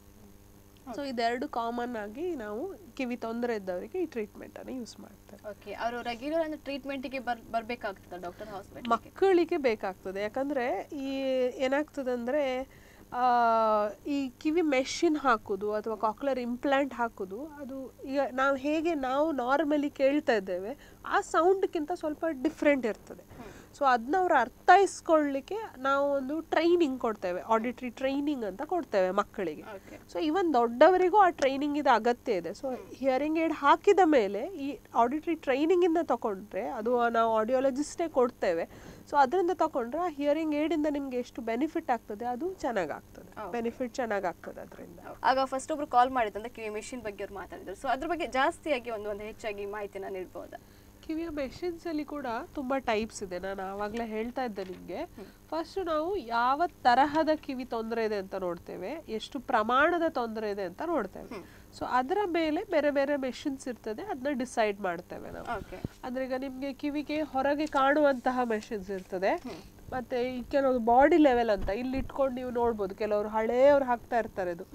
ಸೊ ಇದೆರಡು ಕಾಮನ್ ಆಗಿ ನಾವು ಕಿವಿ ತೊಂದರೆ ಇದ್ದವರಿಗೆ ಈ ಟ್ರೀಟ್ಮೆಂಟನ್ನು ಯೂಸ್ ಮಾಡ್ತೇವೆ
ಓಕೆ ಅವರು ರೆಗ್ಯುಲರ್ ಅಂದ್ರೆ ಟ್ರೀಟ್ಮೆಂಟಿಗೆ ಬರ್ ಬರ್ಬೇಕಾಗ್ತದ ಡಾಕ್ಟರ್ ಹಾಸ್ಪಿಟಲ್
ಮಕ್ಕಳಿಗೆ ಬೇಕಾಗ್ತದೆ ಯಾಕಂದರೆ ಈ ಏನಾಗ್ತದೆ ಅಂದರೆ ಆ, ಈ ಕಿವಿ ಮೆಷಿನ್ ಹಾಕೋದು ಅಥವಾ ಕಾಕ್ಲರ್ ಇಂಪ್ಲಾಂಟ್ ಹಾಕೋದು ಅದು ಈಗ ನಾವು ಹೇಗೆ ನಾವು ನಾರ್ಮಲಿ ಕೇಳ್ತಾ ಇದ್ದೇವೆ ಆ ಸೌಂಡ್ಗಿಂತ ಸ್ವಲ್ಪ ಡಿಫ್ರೆಂಟ್ ಇರ್ತದೆ ಸೊ ಅದನ್ನ ಅವ್ರು ಅರ್ಥೈಸ್ಕೊಳ್ಳಿಕ್ಕೆ ನಾವು ಒಂದು ಟ್ರೈನಿಂಗ್ ಕೊಡ್ತೇವೆ ಆಡಿಟ್ರಿ ಟ್ರೈನಿಂಗ್ ಅಂತ ಕೊಡ್ತೇವೆ ಮಕ್ಕಳಿಗೆ
ಓಕೆ
ಸೊ ಇವನ್ ದೊಡ್ಡವರಿಗೂ ಆ ಟ್ರೈನಿಂಗ್ ಇದು ಅಗತ್ಯ ಇದೆ ಸೊ ಹಿಯರಿಂಗ್ ಏಡ್ ಹಾಕಿದ ಮೇಲೆ ಈ ಆಡಿಟ್ರಿ ಟ್ರೈನಿಂಗ್ ಇಂದ ತಗೊಂಡ್ರೆ ಅದು ನಾವು ಆಡಿಯೋಲಜಿಸ್ಟೇ ಕೊಡ್ತೇವೆ ಸೊ ಅದರಿಂದ ತಗೊಂಡ್ರೆ ಆ ಹಿಯರಿಂಗ್ ಏಡಿಂದ ನಿಮ್ಗೆ ಎಷ್ಟು ಬೆನಿಫಿಟ್ ಆಗ್ತದೆ ಅದು ಚೆನ್ನಾಗಾಗ್ತದೆ ಬೆನಿಫಿಟ್ ಚೆನ್ನಾಗಾಗ್ತದೆ ಅದರಿಂದ
ಆಗ ಫಸ್ಟ್ ಒಬ್ರು ಕಾಲ್ ಮಾಡಿದಂತ ಕಿವಿ ಮೆಷಿನ್ ಬಗ್ಗೆ ಅವ್ರು ಮಾತಾಡಿದ್ರು ಸೊ ಅದ್ರ ಬಗ್ಗೆ ಜಾಸ್ತಿಯಾಗಿ ಒಂದು ಒಂದು ಹೆಚ್ಚಾಗಿ ಮಾಹಿತಿನ ನೀಡ್ಬೋದಾ
ಕಿವಿಯ ಮೆಷಿನ್ಸ್ ಅಲ್ಲಿ ಕೂಡ ತುಂಬಾ ಟೈಪ್ಸ್ ಇದೆ ನಾನು ಆವಾಗಲೇ ಹೇಳ್ತಾ ಇದ್ದೆ ನಿಮಗೆ ಫಸ್ಟ್ ನಾವು ಯಾವ ತರಹದ ಕಿವಿ ತೊಂದರೆ ಇದೆ ಅಂತ ನೋಡ್ತೇವೆ ಎಷ್ಟು ಪ್ರಮಾಣದ ತೊಂದರೆ ಇದೆ ಅಂತ ನೋಡ್ತೇವೆ ಸೊ ಅದರ ಮೇಲೆ ಬೇರೆ ಬೇರೆ ಮೆಷಿನ್ಸ್ ಇರ್ತದೆ ಅದನ್ನ ಡಿಸೈಡ್ ಮಾಡ್ತೇವೆ ನಾವು
ಓಕೆ
ಅಂದ್ರೆ ಈಗ ನಿಮ್ಗೆ ಕಿವಿಗೆ ಹೊರಗೆ ಕಾಣುವಂತಹ ಮೆಷಿನ್ಸ್ ಇರ್ತದೆ ಮತ್ತೆ ಈ ಕೆಲವರು ಬಾಡಿ ಲೆವೆಲ್ ಅಂತ ಇಲ್ಲಿ ಇಟ್ಕೊಂಡು ನೀವು ನೋಡ್ಬೋದು ಕೆಲವರು ಹಳೆಯವ್ರು ಹಾಕ್ತಾ ಇರ್ತಾರೆ ಇದು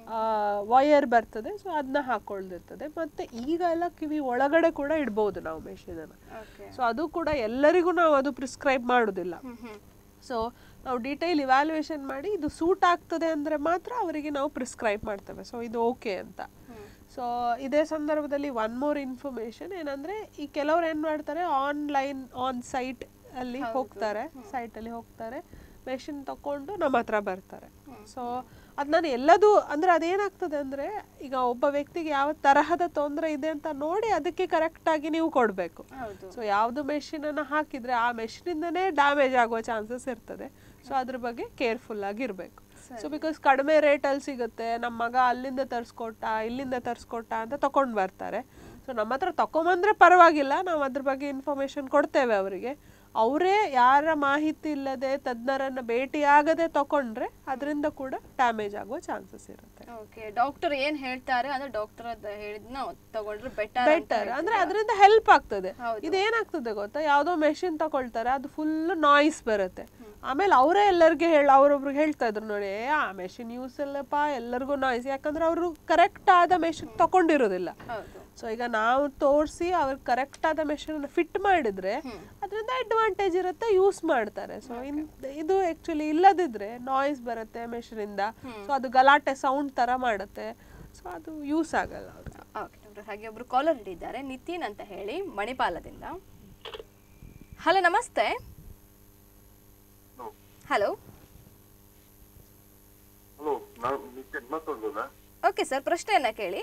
ವಯರ್ ಬರ್ತದೆ ಸೊ ಅದನ್ನ ಹಾಕೊಳ್ದಿರ್ತದೆ ಮತ್ತೆ ಈಗ ಎಲ್ಲ ಕಿವಿ ಒಳಗಡೆ ಕೂಡ ಇಡ್ಬೋದು ನಾವು ಮೆಷಿನ್ ಅನ್ನ
ಓಕೆ
ಸೊ ಅದು ಕೂಡ ಎಲ್ಲರಿಗೂ ನಾವು ಅದು ಪ್ರಿಸ್ಕ್ರೈಬ್ ಮಾಡುದಿಲ್ಲ ಸೊ ನಾವು ಡೀಟೇಲ್ ಇವ್ಯಾಲ್ಯೂಯೇಷನ್ ಮಾಡಿ ಇದು ಸೂಟ್ ಆಗ್ತದೆ ಅಂದ್ರೆ ಮಾತ್ರ ಅವರಿಗೆ ನಾವು ಪ್ರಿಸ್ಕ್ರೈಬ್ ಮಾಡ್ತೇವೆ ಸೊ ಇದು ಓಕೆ ಅಂತ ಸೊ ಇದೇ ಸಂದರ್ಭದಲ್ಲಿ ಒನ್ ಮೋರ್ ಇನ್ಫಾರ್ಮೇಶನ್ ಏನಂದ್ರೆ ಈ ಕೆಲವ್ರು ಏನ್ ಮಾಡ್ತಾರೆ ಆನ್ಲೈನ್ ಆನ್ ಸೈಟ್ ಅಲ್ಲಿ ಹೋಗ್ತಾರೆ ಸೈಟ್ ಅಲ್ಲಿ ಹೋಗ್ತಾರೆ ಮೆಷಿನ್ ತಕೊಂಡು ನಮ್ಮ ಹತ್ರ ಬರ್ತಾರೆ ಸೊ ಅದ್ ನಾನು ಎಲ್ಲದು ಅಂದ್ರೆ ಅದೇನಾಗ್ತದೆ ಅಂದ್ರೆ ಈಗ ಒಬ್ಬ ವ್ಯಕ್ತಿಗೆ ಯಾವ ತರಹದ ತೊಂದರೆ ಇದೆ ಅಂತ ನೋಡಿ ಅದಕ್ಕೆ ಕರೆಕ್ಟ್ ಆಗಿ ನೀವು ಕೊಡ್ಬೇಕು
ಹೌದು
ಸೊ ಯಾವ್ದು ಮೆಷಿನ್ ಅನ್ನ ಹಾಕಿದ್ರೆ ಆ ಮೆಷಿನ್ ಇಂದನೇ ಡ್ಯಾಮೇಜ್ ಆಗುವ ಚಾನ್ಸಸ್ ಇರ್ತದೆ ಸೊ ಅದ್ರ ಬಗ್ಗೆ ಕೇರ್ಫುಲ್ ಆಗಿರ್ಬೇಕು ಸೊ ಬಿಕಾಸ್ ಕಡಿಮೆ ರೇಟಲ್ಲಿ ಸಿಗುತ್ತೆ ನಮ್ಮ ಮಗ ಅಲ್ಲಿಂದ ತರಿಸ್ಕೊಟ್ಟ ಇಲ್ಲಿಂದ ತರಿಸ್ಕೊಟ್ಟ ಅಂತ ತಗೊಂಡ್ ಬರ್ತಾರೆ ಸೊ ನಮ್ಮ ಹತ್ರ ತಗೊಂಬಂದ್ರೆ ಪರವಾಗಿಲ್ಲ ನಾವು ಅದ್ರ ಬಗ್ಗೆ ಇನ್ಫಾರ್ಮೇಶನ್ ಕೊಡ್ತೇವೆ ಅವರಿಗೆ ಅವರೇ ಯಾರ ಮಾಹಿತಿ ಇಲ್ಲದೆ ತಜ್ಞರನ್ನ ಭೇಟಿಯಾಗದೆ ತಕೊಂಡ್ರೆ ಅದರಿಂದ ಕೂಡ ಡ್ಯಾಮೇಜ್ ಆಗುವ ಚಾನ್ಸಸ್ ಇರುತ್ತೆ
ಓಕೆ ಡಾಕ್ಟರ್ ಏನ್ ಹೇಳ್ತಾರೆ ಅಂದ್ರೆ ಡಾಕ್ಟರ್ ಹೇಳಿದ್ನ ತಗೊಂಡ್ರೆ ಬೆಟರ್
ಬೆಟರ್ ಅಂದ್ರೆ ಅದರಿಂದ ಹೆಲ್ಪ್ ಆಗ್ತದೆ
ಹೌದು.
ಇದೇನಾಗ್ತದೆ ಗೊತ್ತಾ ಯಾವ್ದೋ ಮೆಷಿನ್ ತಗೊಳ್ತಾರೆ ಅದು ಫುಲ್ ನಾಯ್ಸ್ ಬರುತ್ತೆ ಆಮೇಲೆ ಅವರೇ ಎಲ್ಲರಿಗೆ ಹೇಳ ಅವ್ರೊಬ್ರಿಗೆ ಹೇಳ್ತಾ ಇದ್ರು ನೋಡಿ "ಏ, ಆ ಮೆಷಿನ್ ಯೂಸ್ ಅಲ್ಲಪ್ಪ ಎಲ್ಲರಿಗೂ ನಾಯ್ಸ್ ಯಾಕಂದ್ರೆ ಅವರು ಕರೆಕ್ಟ್ ಆದ ಮೆಷಿನ್ ತಕೊಂಡಿರೋದಿಲ್ಲ
ಹೌದು
ಸೊ ಈಗ ನಾವು ತೋರಿಸಿ ಅವ್ರು ಕರೆಕ್ಟ್ ಆದ ಮೆಷಿನ್ ಫಿಟ್ ಮಾಡಿದ್ರೆ ಅದರಿಂದ ಅಡ್ವಾಂಟೇಜ್ ಇರುತ್ತೆ ಯೂಸ್ ಮಾಡ್ತಾರೆ ಸೊ ಇದು ಆಕ್ಚುಲಿ ಇಲ್ಲದಿದ್ರೆ ನಾಯ್ಸ್ ಬರುತ್ತೆ ಮೆಷಿನ್ ಇಂದ ಸೊ ಅದು ಗಲಾಟೆ ಸೌಂಡ್ ತರ ಮಾಡುತ್ತೆ ಸೊ ಅದು ಯೂಸ್ ಆಗಲ್ಲ ಅವ್ರಿಗೆ
ಓಕೆ ಡಾಕ್ಟರ್ ಹಾಗೆ ಒಬ್ರು ಕಾಲರ್ ಹಿಡಿದ್ದಾರೆ ನಿತಿನ್ ಅಂತ ಹೇಳಿ ಮಣಿಪಾಲದಿಂದ ಹಲೋ ನಮಸ್ತೆ ಹಲೋ
ಹಲೋ ನಾನು ನಿತಿನ್ ಮಾತಾಡೋದಾ
ಓಕೆ ಸರ್ ಪ್ರಶ್ನೆಯನ್ನ ಕೇಳಿ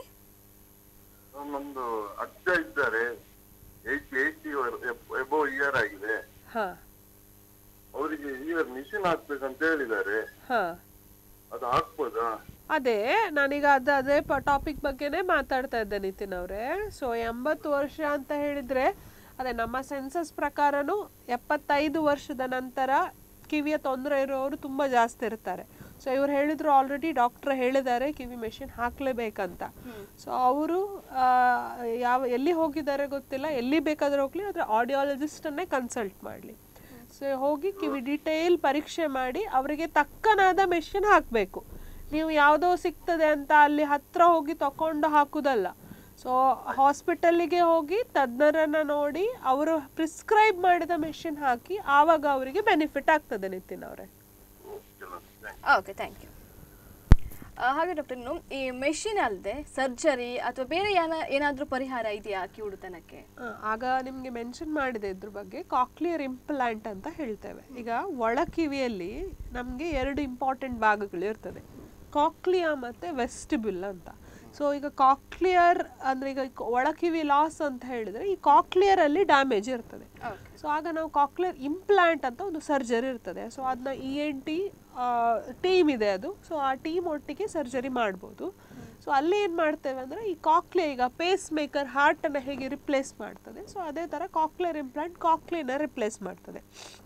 ನಮ್ದು ಅಜ್ಜ ಇದ್ದಾರೆ ಏಯ್ಟಿ ಏಯ್ಟಿ ಎಬೋ ಇಯರ್ ಆಗಿದೆ
ಹಾ
ಅವರಿಗೆ ಈಗ ಮಿಷಿನ್ ಹಾಕ್ಬೇಕಂತ ಹೇಳಿದ್ದಾರೆ
ಹಾ
ಅದು ಹಾಕ್ಬೋದಾ
ಅದೇ ನಾನೀಗ ಅದು ಅದೇ ಟಾಪಿಕ್ ಬಗ್ಗೆನೇ ಮಾತಾಡ್ತಾ ಇದ್ದೆ ನಿತಿನ್ ಅವರೇ ಸೊ ಎಂಬತ್ತು ವರ್ಷ ಅಂತ ಹೇಳಿದ್ರೆ ಅದೇ ನಮ್ಮ ಸೆನ್ಸಸ್ ಪ್ರಕಾರನು ಎಪ್ಪತ್ತೈದು ವರ್ಷದ ನಂತರ ಕಿವಿಯ ತೊಂದರೆ ಇರೋರು ತುಂಬ ಜಾಸ್ತಿ ಇರ್ತಾರೆ ಸೊ ಇವ್ರು ಹೇಳಿದ್ರು ಆಲ್ರೆಡಿ ಡಾಕ್ಟರ್ ಹೇಳಿದ್ದಾರೆ ಕಿವಿ ಮೆಷಿನ್ ಹಾಕ್ಲೇಬೇಕಂತ ಸೊ ಅವರು ಯಾವ ಎಲ್ಲಿ ಹೋಗಿದ್ದಾರೆ ಗೊತ್ತಿಲ್ಲ ಎಲ್ಲಿ ಬೇಕಾದ್ರೆ ಹೋಗ್ಲಿ ಆದರೆ ಆಡಿಯಾಲಜಿಸ್ಟನ್ನೇ ಕನ್ಸಲ್ಟ್ ಮಾಡಲಿ ಸೊ ಹೋಗಿ ಕಿವಿ ಡಿಟೇಲ್ ಪರೀಕ್ಷೆ ಮಾಡಿ ಅವರಿಗೆ ತಕ್ಕನಾದ ಮೆಷಿನ್ ಹಾಕಬೇಕು ನೀವು ಯಾವುದೋ ಸಿಗ್ತದೆ ಅಂತ ಅಲ್ಲಿ ಹತ್ರ ಹೋಗಿ ತಕೊಂಡು ಹಾಕುದಲ್ಲ ಸೊ ಹಾಸ್ಪಿಟಲ್ಲಿಗೆ ಹೋಗಿ ತಜ್ಞರನ್ನ ನೋಡಿ ಅವರು ಪ್ರಿಸ್ಕ್ರೈಬ್ ಮಾಡಿದ ಮೆಷಿನ್ ಹಾಕಿ ಆವಾಗ ಅವರಿಗೆ ಬೆನಿಫಿಟ್ ಆಗ್ತದೆ ನಿತಿನ್ ಅವರೇ
ಓಕೆ ಥ್ಯಾಂಕ್ ಯು ಹಾಗೆ ಡಾಕ್ಟರ್ ಇನ್ನು ಈ ಮೆಷಿನ್ ಅಲ್ಲದೆ ಸರ್ಜರಿ ಅಥವಾ ಬೇರೆ ಏನ ಏನಾದರೂ ಪರಿಹಾರ ಇದೆಯಾ ಕಿವುಡುತನಕ್ಕೆ
ಆ, ಆಗ ನಿಮಗೆ ಮೆನ್ಷನ್ ಮಾಡಿದೆ ಇದ್ರ ಬಗ್ಗೆ ಕಾಕ್ಲಿಯರ್ ಇಂಪ್ಲಾಂಟ್ ಅಂತ ಹೇಳ್ತೇವೆ ಈಗ ಒಳ ಕಿವಿಯಲ್ಲಿ ನಮಗೆ ಎರಡು ಇಂಪಾರ್ಟೆಂಟ್ ಭಾಗಗಳು ಇರ್ತದೆ ಕಾಕ್ಲಿಯಾ ಮತ್ತೆ ವೆಸ್ಟಿಬ್ಯುಲ್ ಅಂತ ಸೊ ಈಗ ಕಾಕ್ಲಿಯರ್ ಅಂದ್ರೆ ಈಗ ಒಳ ಕಿವಿ ಲಾಸ್ ಅಂತ ಹೇಳಿದ್ರೆ ಈ ಕಾಕ್ಲಿಯರ್ ಅಲ್ಲಿ ಡ್ಯಾಮೇಜ್ ಇರ್ತದೆ
ಓಕೆ
ಸೊ ಆಗ ನಾವು ಕಾಕ್ಲಿಯರ್ ಇಂಪ್ಲಾಂಟ್ ಅಂತ ಒಂದು ಸರ್ಜರಿ ಇರ್ತದೆ ಸೊ ಅದನ್ನ ಇ ಎನ್ ಟಿ ಟೀಮ್ ಇದೆ ಅದು ಸೊ ಆ ಟೀಮ್ ಒಟ್ಟಿಗೆ ಸರ್ಜರಿ ಮಾಡ್ಬೋದು ಸೊ ಅಲ್ಲಿ ಏನು ಮಾಡ್ತೇವೆ ಅಂದರೆ ಈ ಕಾಕ್ಲಿಯ ಈಗ ಪೇಸ್ ಮೇಕರ್ ಹಾರ್ಟನ್ನು ಹೇಗೆ ರಿಪ್ಲೇಸ್ ಮಾಡ್ತದೆ ಸೊ ಅದೇ ಥರ ಕಾಕ್ಲಿಯರ್ ಇಂಪ್ಲಾಂಟ್ ಕಾಕ್ಲಿಯನ್ನ ರಿಪ್ಲೇಸ್ ಮಾಡ್ತದೆ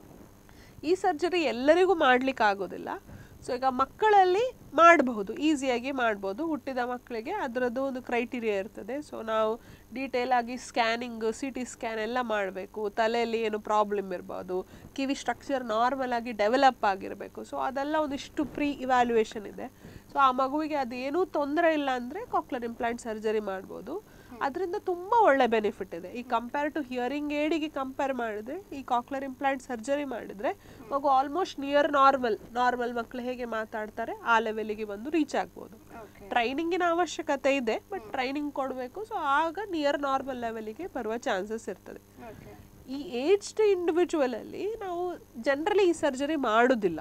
ಈ ಸರ್ಜರಿ ಎಲ್ಲರಿಗೂ ಮಾಡ್ಲಿಕ್ಕೆ ಆಗೋದಿಲ್ಲ ಸೊ ಈಗ ಮಕ್ಕಳಲ್ಲಿ ಮಾಡಬಹುದು ಈಸಿಯಾಗಿ ಮಾಡ್ಬೋದು ಹುಟ್ಟಿದ ಮಕ್ಕಳಿಗೆ ಅದರದ್ದು ಒಂದು ಕ್ರೈಟೀರಿಯಾ ಇರ್ತದೆ ಸೊ ನಾವು ಡೀಟೇಲ್ ಆಗಿ ಸ್ಕ್ಯಾನಿಂಗ್ ಸಿ ಟಿ ಸ್ಕ್ಯಾನ್ ಎಲ್ಲ ಮಾಡಬೇಕು ತಲೆಯಲ್ಲಿ ಏನು ಪ್ರಾಬ್ಲಮ್ ಇರ್ಬೋದು ಕಿವಿ ಸ್ಟ್ರಕ್ಚರ್ ನಾರ್ಮಲ್ ಆಗಿ ಡೆವಲಪ್ ಆಗಿರಬೇಕು ಸೊ ಅದೆಲ್ಲ ಒಂದಿಷ್ಟು ಪ್ರೀ ಇವ್ಯಾಲ್ಯೂಯೇಷನ್ ಇದೆ ಸೊ ಆ ಮಗುವಿಗೆ ಅದೇನೂ ತೊಂದರೆ ಇಲ್ಲ ಅಂದರೆ ಕಾಕ್ಲರ್ ಇಂಪ್ಲಾಂಟ್ ಸರ್ಜರಿ ಮಾಡ್ಬೋದು ಅದರಿಂದ ತುಂಬ ಒಳ್ಳೆ ಬೆನಿಫಿಟ್ ಇದೆ ಈ ಕಂಪೇರ್ ಟು ಹಿಯರಿಂಗ್ ಏಡಿಗೆ ಕಂಪೇರ್ ಮಾಡಿದ್ರೆ ಈ ಕಾಕ್ಲರ್ ಇಂಪ್ಲಾಂಟ್ ಸರ್ಜರಿ ಮಾಡಿದ್ರೆ ಮಗು ಆಲ್ಮೋಸ್ಟ್ ನಿಯರ್ ನಾರ್ಮಲ್ ನಾರ್ಮಲ್ ಮಕ್ಕಳು ಹೇಗೆ ಮಾತಾಡ್ತಾರೆ ಆ ಲೆವೆಲಿಗೆ ಬಂದು ರೀಚ್ ಆಗ್ಬೋದು ಟ್ರೈನಿಂಗಿನ ಅವಶ್ಯಕತೆ ಇದೆ ಬಟ್ ಟ್ರೈನಿಂಗ್ ಕೊಡಬೇಕು ಸೊ ಆಗ ನಿಯರ್ ನಾರ್ಮಲ್ ಲೆವೆಲಿಗೆ ಬರುವ ಚಾನ್ಸಸ್ ಇರ್ತದೆ ಈ ಏಜ್ಡ್ ಇಂಡಿವಿಜುವಲ್ ಅಲ್ಲಿ ನಾವು ಜನರಲಿ ಈ ಸರ್ಜರಿ ಮಾಡೋದಿಲ್ಲ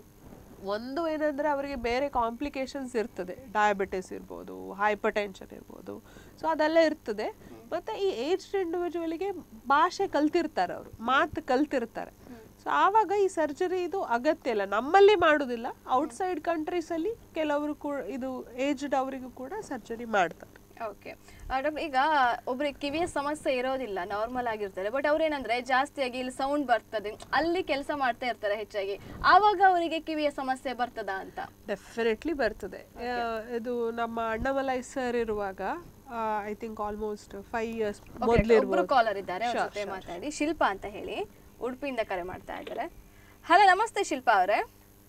ಒಂದು ಏನಂದ್ರೆ ಅವರಿಗೆ ಬೇರೆ ಕಾಂಪ್ಲಿಕೇಶನ್ಸ್ ಇರ್ತದೆ ಡಯಾಬಿಟಿಸ್ ಇರ್ಬೋದು ಹೈಪರ್ ಟೆನ್ಷನ್ ಇರ್ಬೋದು ಸೊ ಅದೆಲ್ಲ ಇರ್ತದೆ ಮತ್ತೆ ಈ ಏಜ್ಡ್ ಇಂಡಿವಿಜುವಲಿಗೆ ಭಾಷೆ ಕಲ್ತಿರ್ತಾರೆ ಅವರು ಮಾತು ಕಲ್ತಿರ್ತಾರೆ ಸೊ ಆವಾಗ ಈ ಸರ್ಜರಿ ಇದು ಅಗತ್ಯ ಇಲ್ಲ ನಮ್ಮಲ್ಲಿ ಮಾಡೋದಿಲ್ಲ ಔಟ್ಸೈಡ್ ಕಂಟ್ರೀಸಲ್ಲಿ ಕೆಲವರು ಕೂಡ ಇದು ಏಜ್ಡ್ ಅವರಿಗೂ ಕೂಡ ಸರ್ಜರಿ ಮಾಡ್ತಾರೆ
ಓಕೆ ಡಾಕ್ಟರ್ ಈಗ ಒಬ್ರಿಗೆ ಕಿವಿಯ ಸಮಸ್ಯೆ ಇರೋದಿಲ್ಲ ನಾರ್ಮಲ್ ಆಗಿರ್ತಾರೆ ಬಟ್ ಅವ್ರೇನಂದ್ರೆ ಜಾಸ್ತಿಯಾಗಿ ಇಲ್ಲಿ ಸೌಂಡ್ ಬರ್ತದೆ ಅಲ್ಲಿ ಕೆಲಸ ಮಾಡ್ತಾ ಇರ್ತಾರೆ ಹೆಚ್ಚಾಗಿ ಆವಾಗ ಅವರಿಗೆ ಕಿವಿಯ ಸಮಸ್ಯೆ ಬರ್ತದಾ ಅಂತ
ಡೆಫಿನೆಟ್ಲಿ ಬರ್ತದೆ ಆ, ಇದು ನಮ್ಮ ಅಣ್ಣಮಲೈ ಸರ್ ಇರುವಾಗ I think almost five years
ಒಬ್ರು
ಮೊದಲಿರ್ಬೋದು
ಕಾಲರ್ ಇದ್ದಾರೆ ಅವ್ರ ಜೊತೆ ಮಾತಾಡಿ ಶಿಲ್ಪಾ ಅಂತ ಹೇಳಿ ಉಡುಪಿಯಿಂದ ಕರೆ ಮಾಡ್ತಾ ಇದ್ದಾರೆ ಹಲೋ ನಮಸ್ತೆ ಶಿಲ್ಪಾ ಅವರೇ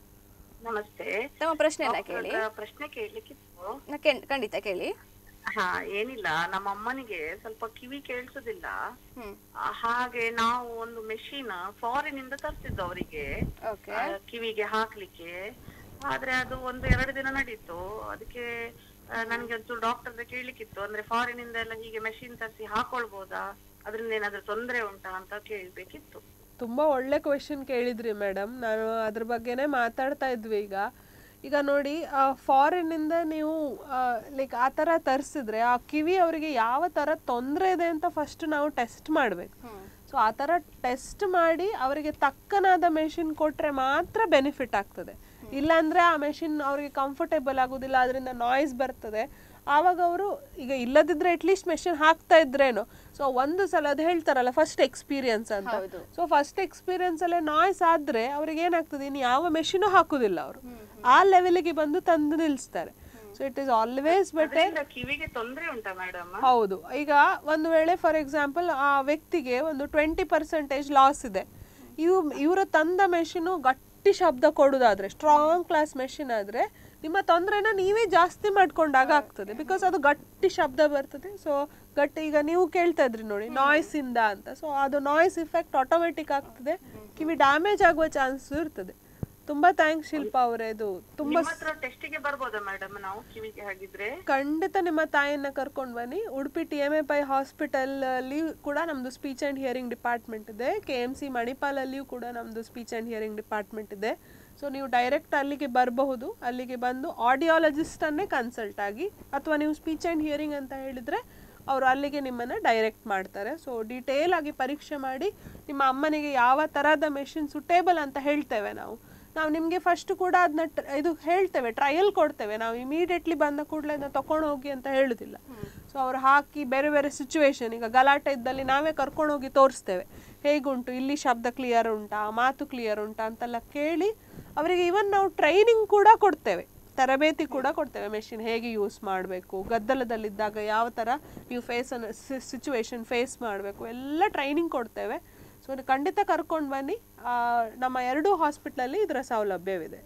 ನಮಸ್ತೆ
ತಮ್ಮ ಪ್ರಶ್ನೆಯನ್ನ ಕೇಳಿ
ಅವ್ರ ಪ್ರಶ್ನೆ ಕೇಳ್ಲಿಕ್ಕಿತ್ತು
ನಾ ಕೆನ್- ಖಂಡಿತ ಕೇಳಿ
ಹಾ ಏನಿಲ್ಲ ನಮ್ಮ ಅಮ್ಮನಿಗೆ ಸ್ವಲ್ಪ ಕಿವಿ ಕೇಳಿಸೋದಿಲ್ಲ
ಹ್ಮ್
ಹಾಗೆ ನಾವು ಒಂದು ಮೆಷಿನ್ ಫಾರಿನ್ ಇಂದ ತರ್ಸಿದ್ದು ಅವರಿಗೆ
ಓಕೆ
ಕಿವಿಗೆ ಹಾಕ್ಲಿಕ್ಕೆ ಆದ್ರೆ ಅದು ಒಂದು ಎರಡು ದಿನ ನಡೀತು ಅದಕ್ಕೆ ಆ, ನನ್ಗೆ ಒಂಚೂರು ಡಾಕ್ಟರ್ ಹತ್ರ ಕೇಳ್ಲಿಕ್ಕಿತ್ತು ಅಂದ್ರೆ ಫಾರಿನ್ ಇಂದ ಎಲ್ಲ ಹೀಗೆ ಮೆಷಿನ್ ತರಿಸಿ ಹಾಕೊಳ್ಬೋದಾ ಅದರಿಂದ ಏನಾದ್ರೂ ತೊಂದರೆ ಉಂಟಾ ಅಂತ ಕೇಳ್ಬೇಕಿತ್ತು
ತುಂಬ ಒಳ್ಳೆ ಕ್ವೆಶನ್ ಕೇಳಿದ್ರಿ ಮೇಡಮ್ ನಾನು ಅದ್ರ ಬಗ್ಗೆನೇ ಮಾತಾಡ್ತಾ ಇದ್ವಿ ಈಗ ಈಗ ನೋಡಿ ಫಾರಿನ್ನಿಂದ ನೀವು ಲೈಕ್ ಆ ಥರ ತರಿಸಿದ್ರೆ ಆ ಕಿವಿ ಅವರಿಗೆ ಯಾವ ಥರ ತೊಂದರೆ ಇದೆ ಅಂತ ಫಸ್ಟ್ ನಾವು ಟೆಸ್ಟ್ ಮಾಡಬೇಕು ಸೊ ಆ ಥರ ಟೆಸ್ಟ್ ಮಾಡಿ ಅವರಿಗೆ ತಕ್ಕನಾದ ಮೆಷಿನ್ ಕೊಟ್ಟರೆ ಮಾತ್ರ ಬೆನಿಫಿಟ್ ಆಗ್ತದೆ ಇಲ್ಲಾಂದರೆ ಆ ಮೆಷಿನ್ ಅವರಿಗೆ ಕಂಫರ್ಟೇಬಲ್ ಆಗೋದಿಲ್ಲ ಅದರಿಂದ ನಾಯ್ಸ್ ಬರ್ತದೆ ಆವಾಗ ಅವರು ಈಗ ಇಲ್ಲದಿದ್ರೆ ಅಟ್ಲೀಸ್ಟ್ ಮೆಷಿನ್ ಹಾಕ್ತಾ ಇದ್ರೇನು ಸೊ ಒಂದು ಸಲ ಅದು ಹೇಳ್ತಾರಲ್ಲ ಫಸ್ಟ್ ಎಕ್ಸ್ಪೀರಿಯನ್ಸ್ ಅಂತ ಸೊ ಫಸ್ಟ್ ಎಕ್ಸ್ಪೀರಿಯನ್ಸ್ ಅಲ್ಲೇ ನಾಯ್ಸ್ ಆದ್ರೆ ಅವ್ರಿಗೆ ಏನಾಗ್ತದೆ ಇನ್ನು ಯಾವ ಮೆಷಿನು ಹಾಕುದಿಲ್ಲ ಅವರು ಆ ಲೆವೆಲ್ಗೆ ಬಂದು ತಂದು ನಿಲ್ಲಿಸ್ತಾರೆ so it is always better
ಅದರಿಂದ ಕಿವಿಗೆ ತೊಂದರೆ ಉಂಟಾ ಮೇಡಮ್
ಹೌದು ಈಗ ಒಂದು ವೇಳೆ ಫಾರ್ ಎಕ್ಸಾಂಪಲ್ ಆ ವ್ಯಕ್ತಿಗೆ ಒಂದು ಟ್ವೆಂಟಿ ಪರ್ಸೆಂಟೇಜ್ ಲಾಸ್ ಇದೆ ಇವು ಇವರು ತಂದ ಮೆಷಿನು ಗಟ್ಟಿ ಶಬ್ದ ಕೊಡೋದಾದ್ರೆ ಸ್ಟ್ರಾಂಗ್ ಕ್ಲಾಸ್ ಮೆಷಿನ್ ಆದ್ರೆ ನಿಮ್ಮ ತೊಂದರೆನ ನೀವೇ ಜಾಸ್ತಿ ಮಾಡ್ಕೊಂಡಾಗ ಆಗ್ತದೆ ಬಿಕಾಸ್ ಅದು ಗಟ್ಟಿ ಶಬ್ದ ಬರ್ತದೆ ಸೊ ಗಟ್ಟಿ ಈಗ ನೀವು ಕೇಳ್ತಾ ಇದ್ರಿ ನೋಡಿ ನಾಯ್ಸ್ ಇಂದ ಅಂತ ಸೊ ಅದು ನಾಯ್ಸ್ ಇಫೆಕ್ಟ್ ಆಟೋಮೆಟಿಕ್ ಆಗ್ತದೆ ಕಿವಿ ಡ್ಯಾಮೇಜ್ ಆಗುವ ಚಾನ್ಸ್ ಇರ್ತದೆ ತುಂಬಾ ಥ್ಯಾಂಕ್ಸ್ ಶಿಲ್ಪಾ ಅವರೇ ಇದು ತುಂಬಾ
ನಿಮ್ಮ ಹತ್ರ ಟೆಸ್ಟಿಗೆ ಬರ್ಬೋದಾ ಮೇಡಮ್ ನಾವು ಕಿವಿಗೆ ಹಾಗಿದ್ರೆ
ಖಂಡಿತ ನಿಮ್ಮ ತಾಯಿಯನ್ನ ಕರ್ಕೊಂಡು ಬನ್ನಿ Udupi T M A Pai hospital ಅಲ್ಲಿ ಕೂಡ ನಮ್ದು ಸ್ಪೀಚ್ ಆ್ಯಂಡ್ ಹಿಯರಿಂಗ್ ಡಿಪಾರ್ಟ್ಮೆಂಟ್ ಇದೆ ಕೆ ಎಮ್ ಸಿ ಮಣಿಪಾಲಲ್ಲಿಯೂ ಕೂಡ ನಮ್ದು ಸ್ಪೀಚ್ ಆ್ಯಂಡ್ ಹಿಯರಿಂಗ್ ಡಿಪಾರ್ಟ್ಮೆಂಟ್ ಇದೆ ಸೊ ನೀವು ಡೈರೆಕ್ಟ್ ಅಲ್ಲಿಗೆ ಬರಬಹುದು ಅಲ್ಲಿಗೆ ಬಂದು ಆಡಿಯಾಲಜಿಸ್ಟನ್ನೇ ಕನ್ಸಲ್ಟ್ ಆಗಿ ಅಥವಾ ನೀವು ಸ್ಪೀಚ್ ಆ್ಯಂಡ್ ಹಿಯರಿಂಗ್ ಅಂತ ಹೇಳಿದ್ರೆ ಅವರು ಅಲ್ಲಿಗೆ ನಿಮ್ಮನ್ನು ಡೈರೆಕ್ಟ್ ಮಾಡ್ತಾರೆ ಸೊ ಡೀಟೇಲ್ ಆಗಿ ಪರೀಕ್ಷೆ ಮಾಡಿ ನಿಮ್ಮ ಅಮ್ಮನಿಗೆ ಯಾವ ಥರದ ಮೆಷಿನ್ ಸುಟೇಬಲ್ ಅಂತ ಹೇಳ್ತೇವೆ ನಾವು ನಾವು ನಿಮಗೆ ಫಸ್ಟ್ ಕೂಡ ಅದನ್ನ ಇದು ಹೇಳ್ತೇವೆ ಟ್ರಯಲ್ ಕೊಡ್ತೇವೆ ನಾವು ಇಮಿಡಿಯೇಟ್ಲಿ ಬಂದ ಕೂಡಲೇ ಅದನ್ನ ತಕೊಂಡು ಹೋಗಿ ಅಂತ ಹೇಳುದಿಲ್ಲ ಸೊ ಅವ್ರು ಹಾಕಿ ಬೇರೆ ಬೇರೆ ಸಿಚುವೇಶನ್ ಈಗ ಗಲಾಟೆ ಇದ್ದಲ್ಲಿ ನಾವೇ ಕರ್ಕೊಂಡು ಹೋಗಿ ತೋರಿಸ್ತೇವೆ ಹೇಗುಂಟು ಇಲ್ಲಿ ಶಬ್ದ ಕ್ಲಿಯರ್ ಉಂಟಾ ಮಾತು ಕ್ಲಿಯರ್ ಉಂಟಾ ಅಂತೆಲ್ಲ ಕೇಳಿ ಅವರಿಗೆ ಇವನ್ ನಾವು ಟ್ರೈನಿಂಗ್ ಕೂಡ ಕೊಡ್ತೇವೆ ತರಬೇತಿ ಕೂಡ ಕೊಡ್ತೇವೆ ಮೆಷಿನ್ ಹೇಗೆ ಯೂಸ್ ಮಾಡಬೇಕು ಗದ್ದಲದಲ್ಲಿದ್ದಾಗ ಯಾವ ಥರ ನೀವು ಫೇಸ್ ಸಿಚುವೇಶನ್ ಫೇಸ್ ಮಾಡಬೇಕು ಎಲ್ಲ ಟ್ರೈನಿಂಗ್ ಕೊಡ್ತೇವೆ ಸೊ ಖಂಡಿತ ಕರ್ಕೊಂಡು ಬನ್ನಿ ಆ, ನಮ್ಮ ಎರಡೂ ಹಾಸ್ಪಿಟ್ಲಲ್ಲಿ ಇದರ ಸೌಲಭ್ಯವಿದೆ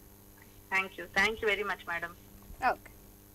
thank you thank you very much madam
okay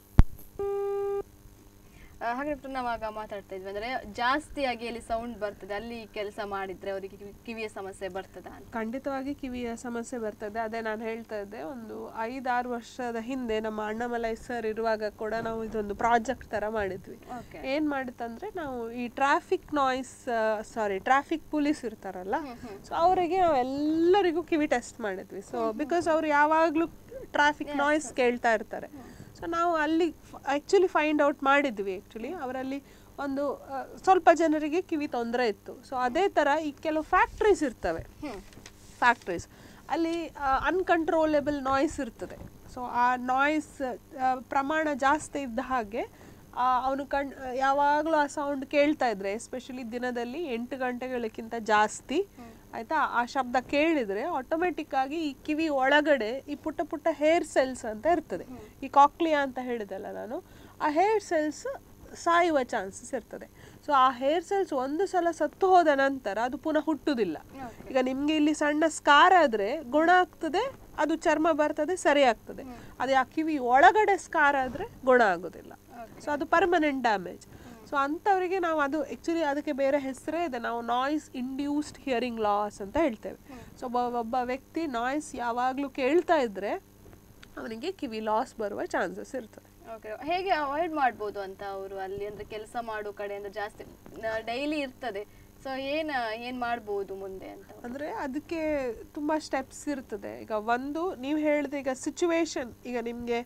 ಹಾಗೆ ಡಾಕ್ಟರ್ ನಾವಾಗ ಮಾತಾಡ್ತಾ ಇದ್ವಿ ಅಂದ್ರೆ ಜಾಸ್ತಿಯಾಗಿ ಅಲ್ಲಿ ಸೌಂಡ್ ಬರ್ತದೆ ಅಲ್ಲಿ ಕೆಲಸ ಮಾಡಿದ್ರೆ ಅವರಿಗೆ ಕಿವಿಯ ಸಮಸ್ಯೆ ಬರ್ತದಾ ಅಂತ
ಖಂಡಿತವಾಗಿ ಕಿವಿಯ ಸಮಸ್ಯೆ ಬರ್ತದೆ ಅದೇ ನಾನು ಹೇಳ್ತಾ ಇದ್ದೆ ಒಂದು ಐದಾರು ವರ್ಷದ ಹಿಂದೆ ನಮ್ಮ ಅಣ್ಣಮಲೈ ಸರ್ ಇರುವಾಗ ಕೂಡ ನಾವು ಇದೊಂದು ಪ್ರಾಜೆಕ್ಟ್ ತರ ಮಾಡಿದ್ವಿ
ಓಕೆ
ಏನ್ ಮಾಡಿತ್ತಂದ್ರೆ ನಾವು ಈ traffic noise sorry traffic police ಇರ್ತಾರಲ್ಲ ಸೊ ಅವರಿಗೆ ನಾವು ಎಲ್ಲರಿಗೂ ಕಿವಿ ಟೆಸ್ಟ್ ಮಾಡಿದ್ವಿ ಸೊ ಬಿಕಾಸ್ ಅವ್ರು ಯಾವಾಗ್ಲೂ ಟ್ರಾಫಿಕ್ ನಾಯ್ಸ್ ಕೇಳ್ತಾ ಇರ್ತಾರೆ ಸೊ ನಾವು ಅಲ್ಲಿ ಆ್ಯಕ್ಚುಲಿ ಫೈಂಡ್ ಔಟ್ ಮಾಡಿದ್ವಿ ಆ್ಯಕ್ಚುಲಿ ಅವರಲ್ಲಿ ಒಂದು ಆ, ಸ್ವಲ್ಪ ಜನರಿಗೆ ಕಿವಿ ತೊಂದರೆ ಇತ್ತು ಸೊ ಅದೇ ಥರ ಈ ಕೆಲವು ಫ್ಯಾಕ್ಟ್ರೀಸ್ ಇರ್ತವೆ ಫ್ಯಾಕ್ಟ್ರೀಸ್ ಅಲ್ಲಿ ಅನ್ಕಂಟ್ರೋಲೆಬಲ್ ನಾಯ್ಸ್ ಇರ್ತದೆ ಸೊ ಆ ನಾಯ್ಸ್ ಪ್ರಮಾಣ ಜಾಸ್ತಿ ಇದ್ದ ಹಾಗೆ ಅವನು ಕಣ್ ಯಾವಾಗಲೂ ಆ ಸೌಂಡ್ ಕೇಳ್ತಾ ಇದ್ರೆ ಎಸ್ಪೆಷಲಿ ದಿನದಲ್ಲಿ ಎಂಟು ಗಂಟೆಗಳಕ್ಕಿಂತ ಜಾಸ್ತಿ ಆಯ್ತಾ ಆ ಶಬ್ದ ಕೇಳಿದ್ರೆ ಆಟೋಮೆಟಿಕ್ ಆಗಿ ಈ ಕಿವಿ ಒಳಗಡೆ ಈ ಪುಟ್ಟ ಪುಟ್ಟ ಹೇರ್ ಸೆಲ್ಸ್ ಅಂತ ಇರ್ತದೆ ಈ ಕಾಕ್ಲಿಯಾ ಅಂತ ಹೇಳಿದೆಲ್ಲ ನಾನು ಆ ಹೇರ್ ಸೆಲ್ಸ್ ಸಾಯುವ ಚಾನ್ಸಸ್ ಇರ್ತದೆ ಸೊ ಆ ಹೇರ್ ಸೆಲ್ಸ್ ಒಂದು ಸಲ ಸತ್ತು ಹೋದ ನಂತರ ಅದು ಪುನಃ ಹುಟ್ಟುದಿಲ್ಲ ಈಗ ನಿಮ್ಗೆ ಇಲ್ಲಿ ಸಣ್ಣ ಸ್ಕಾರ್ ಆದ್ರೆ ಗುಣ ಆಗ್ತದೆ ಅದು ಚರ್ಮ ಬರ್ತದೆ ಸರಿ ಆಗ್ತದೆ ಅದೇ ಆ ಕಿವಿ ಒಳಗಡೆ ಸ್ಕಾರ್ ಆದ್ರೆ ಗುಣ ಆಗೋದಿಲ್ಲ ಸೊ ಅದು ಪರ್ಮನೆಂಟ್ ಡ್ಯಾಮೇಜ್ ಸೊ ಅಂಥವರಿಗೆ ನಾವು ಅದು ಆ್ಯಕ್ಚುಲಿ ಅದಕ್ಕೆ ಬೇರೆ ಹೆಸರೇ ಇದೆ ನಾವು ನಾಯ್ಸ್ ಇಂಡ್ಯೂಸ್ಡ್ ಹಿಯರಿಂಗ್ ಲಾಸ್ ಅಂತ ಹೇಳ್ತೇವೆ ಸೊ ಒಬ್ಬ ಒಬ್ಬ ವ್ಯಕ್ತಿ ನಾಯ್ಸ್ ಯಾವಾಗಲೂ ಕೇಳ್ತಾ ಇದ್ದರೆ ಅವನಿಗೆ ಕಿವಿ ಲಾಸ್ ಬರುವ ಚಾನ್ಸಸ್ ಇರ್ತದೆ
ಓಕೆ ಹೇಗೆ ಅವಾಯ್ಡ್ ಮಾಡ್ಬೋದು ಅಂತ ಅವರು ಅಲ್ಲಿ ಅಂದ್ರೆ ಕೆಲಸ ಮಾಡೋ ಕಡೆಯಿಂದ ಜಾಸ್ತಿ ಡೈಲಿ ಇರ್ತದೆ ಸೊ ಏನ್ ಏನ್ ಮಾಡ್ಬೋದು ಮುಂದೆ ಅಂತ
ಅಂದರೆ ಅದಕ್ಕೆ ತುಂಬ ಸ್ಟೆಪ್ಸ್ ಇರ್ತದೆ ಈಗ ಒಂದು ನೀವು ಹೇಳಿದ ಈಗ ಸಿಚುವೇಶನ್ ಈಗ ನಿಮಗೆ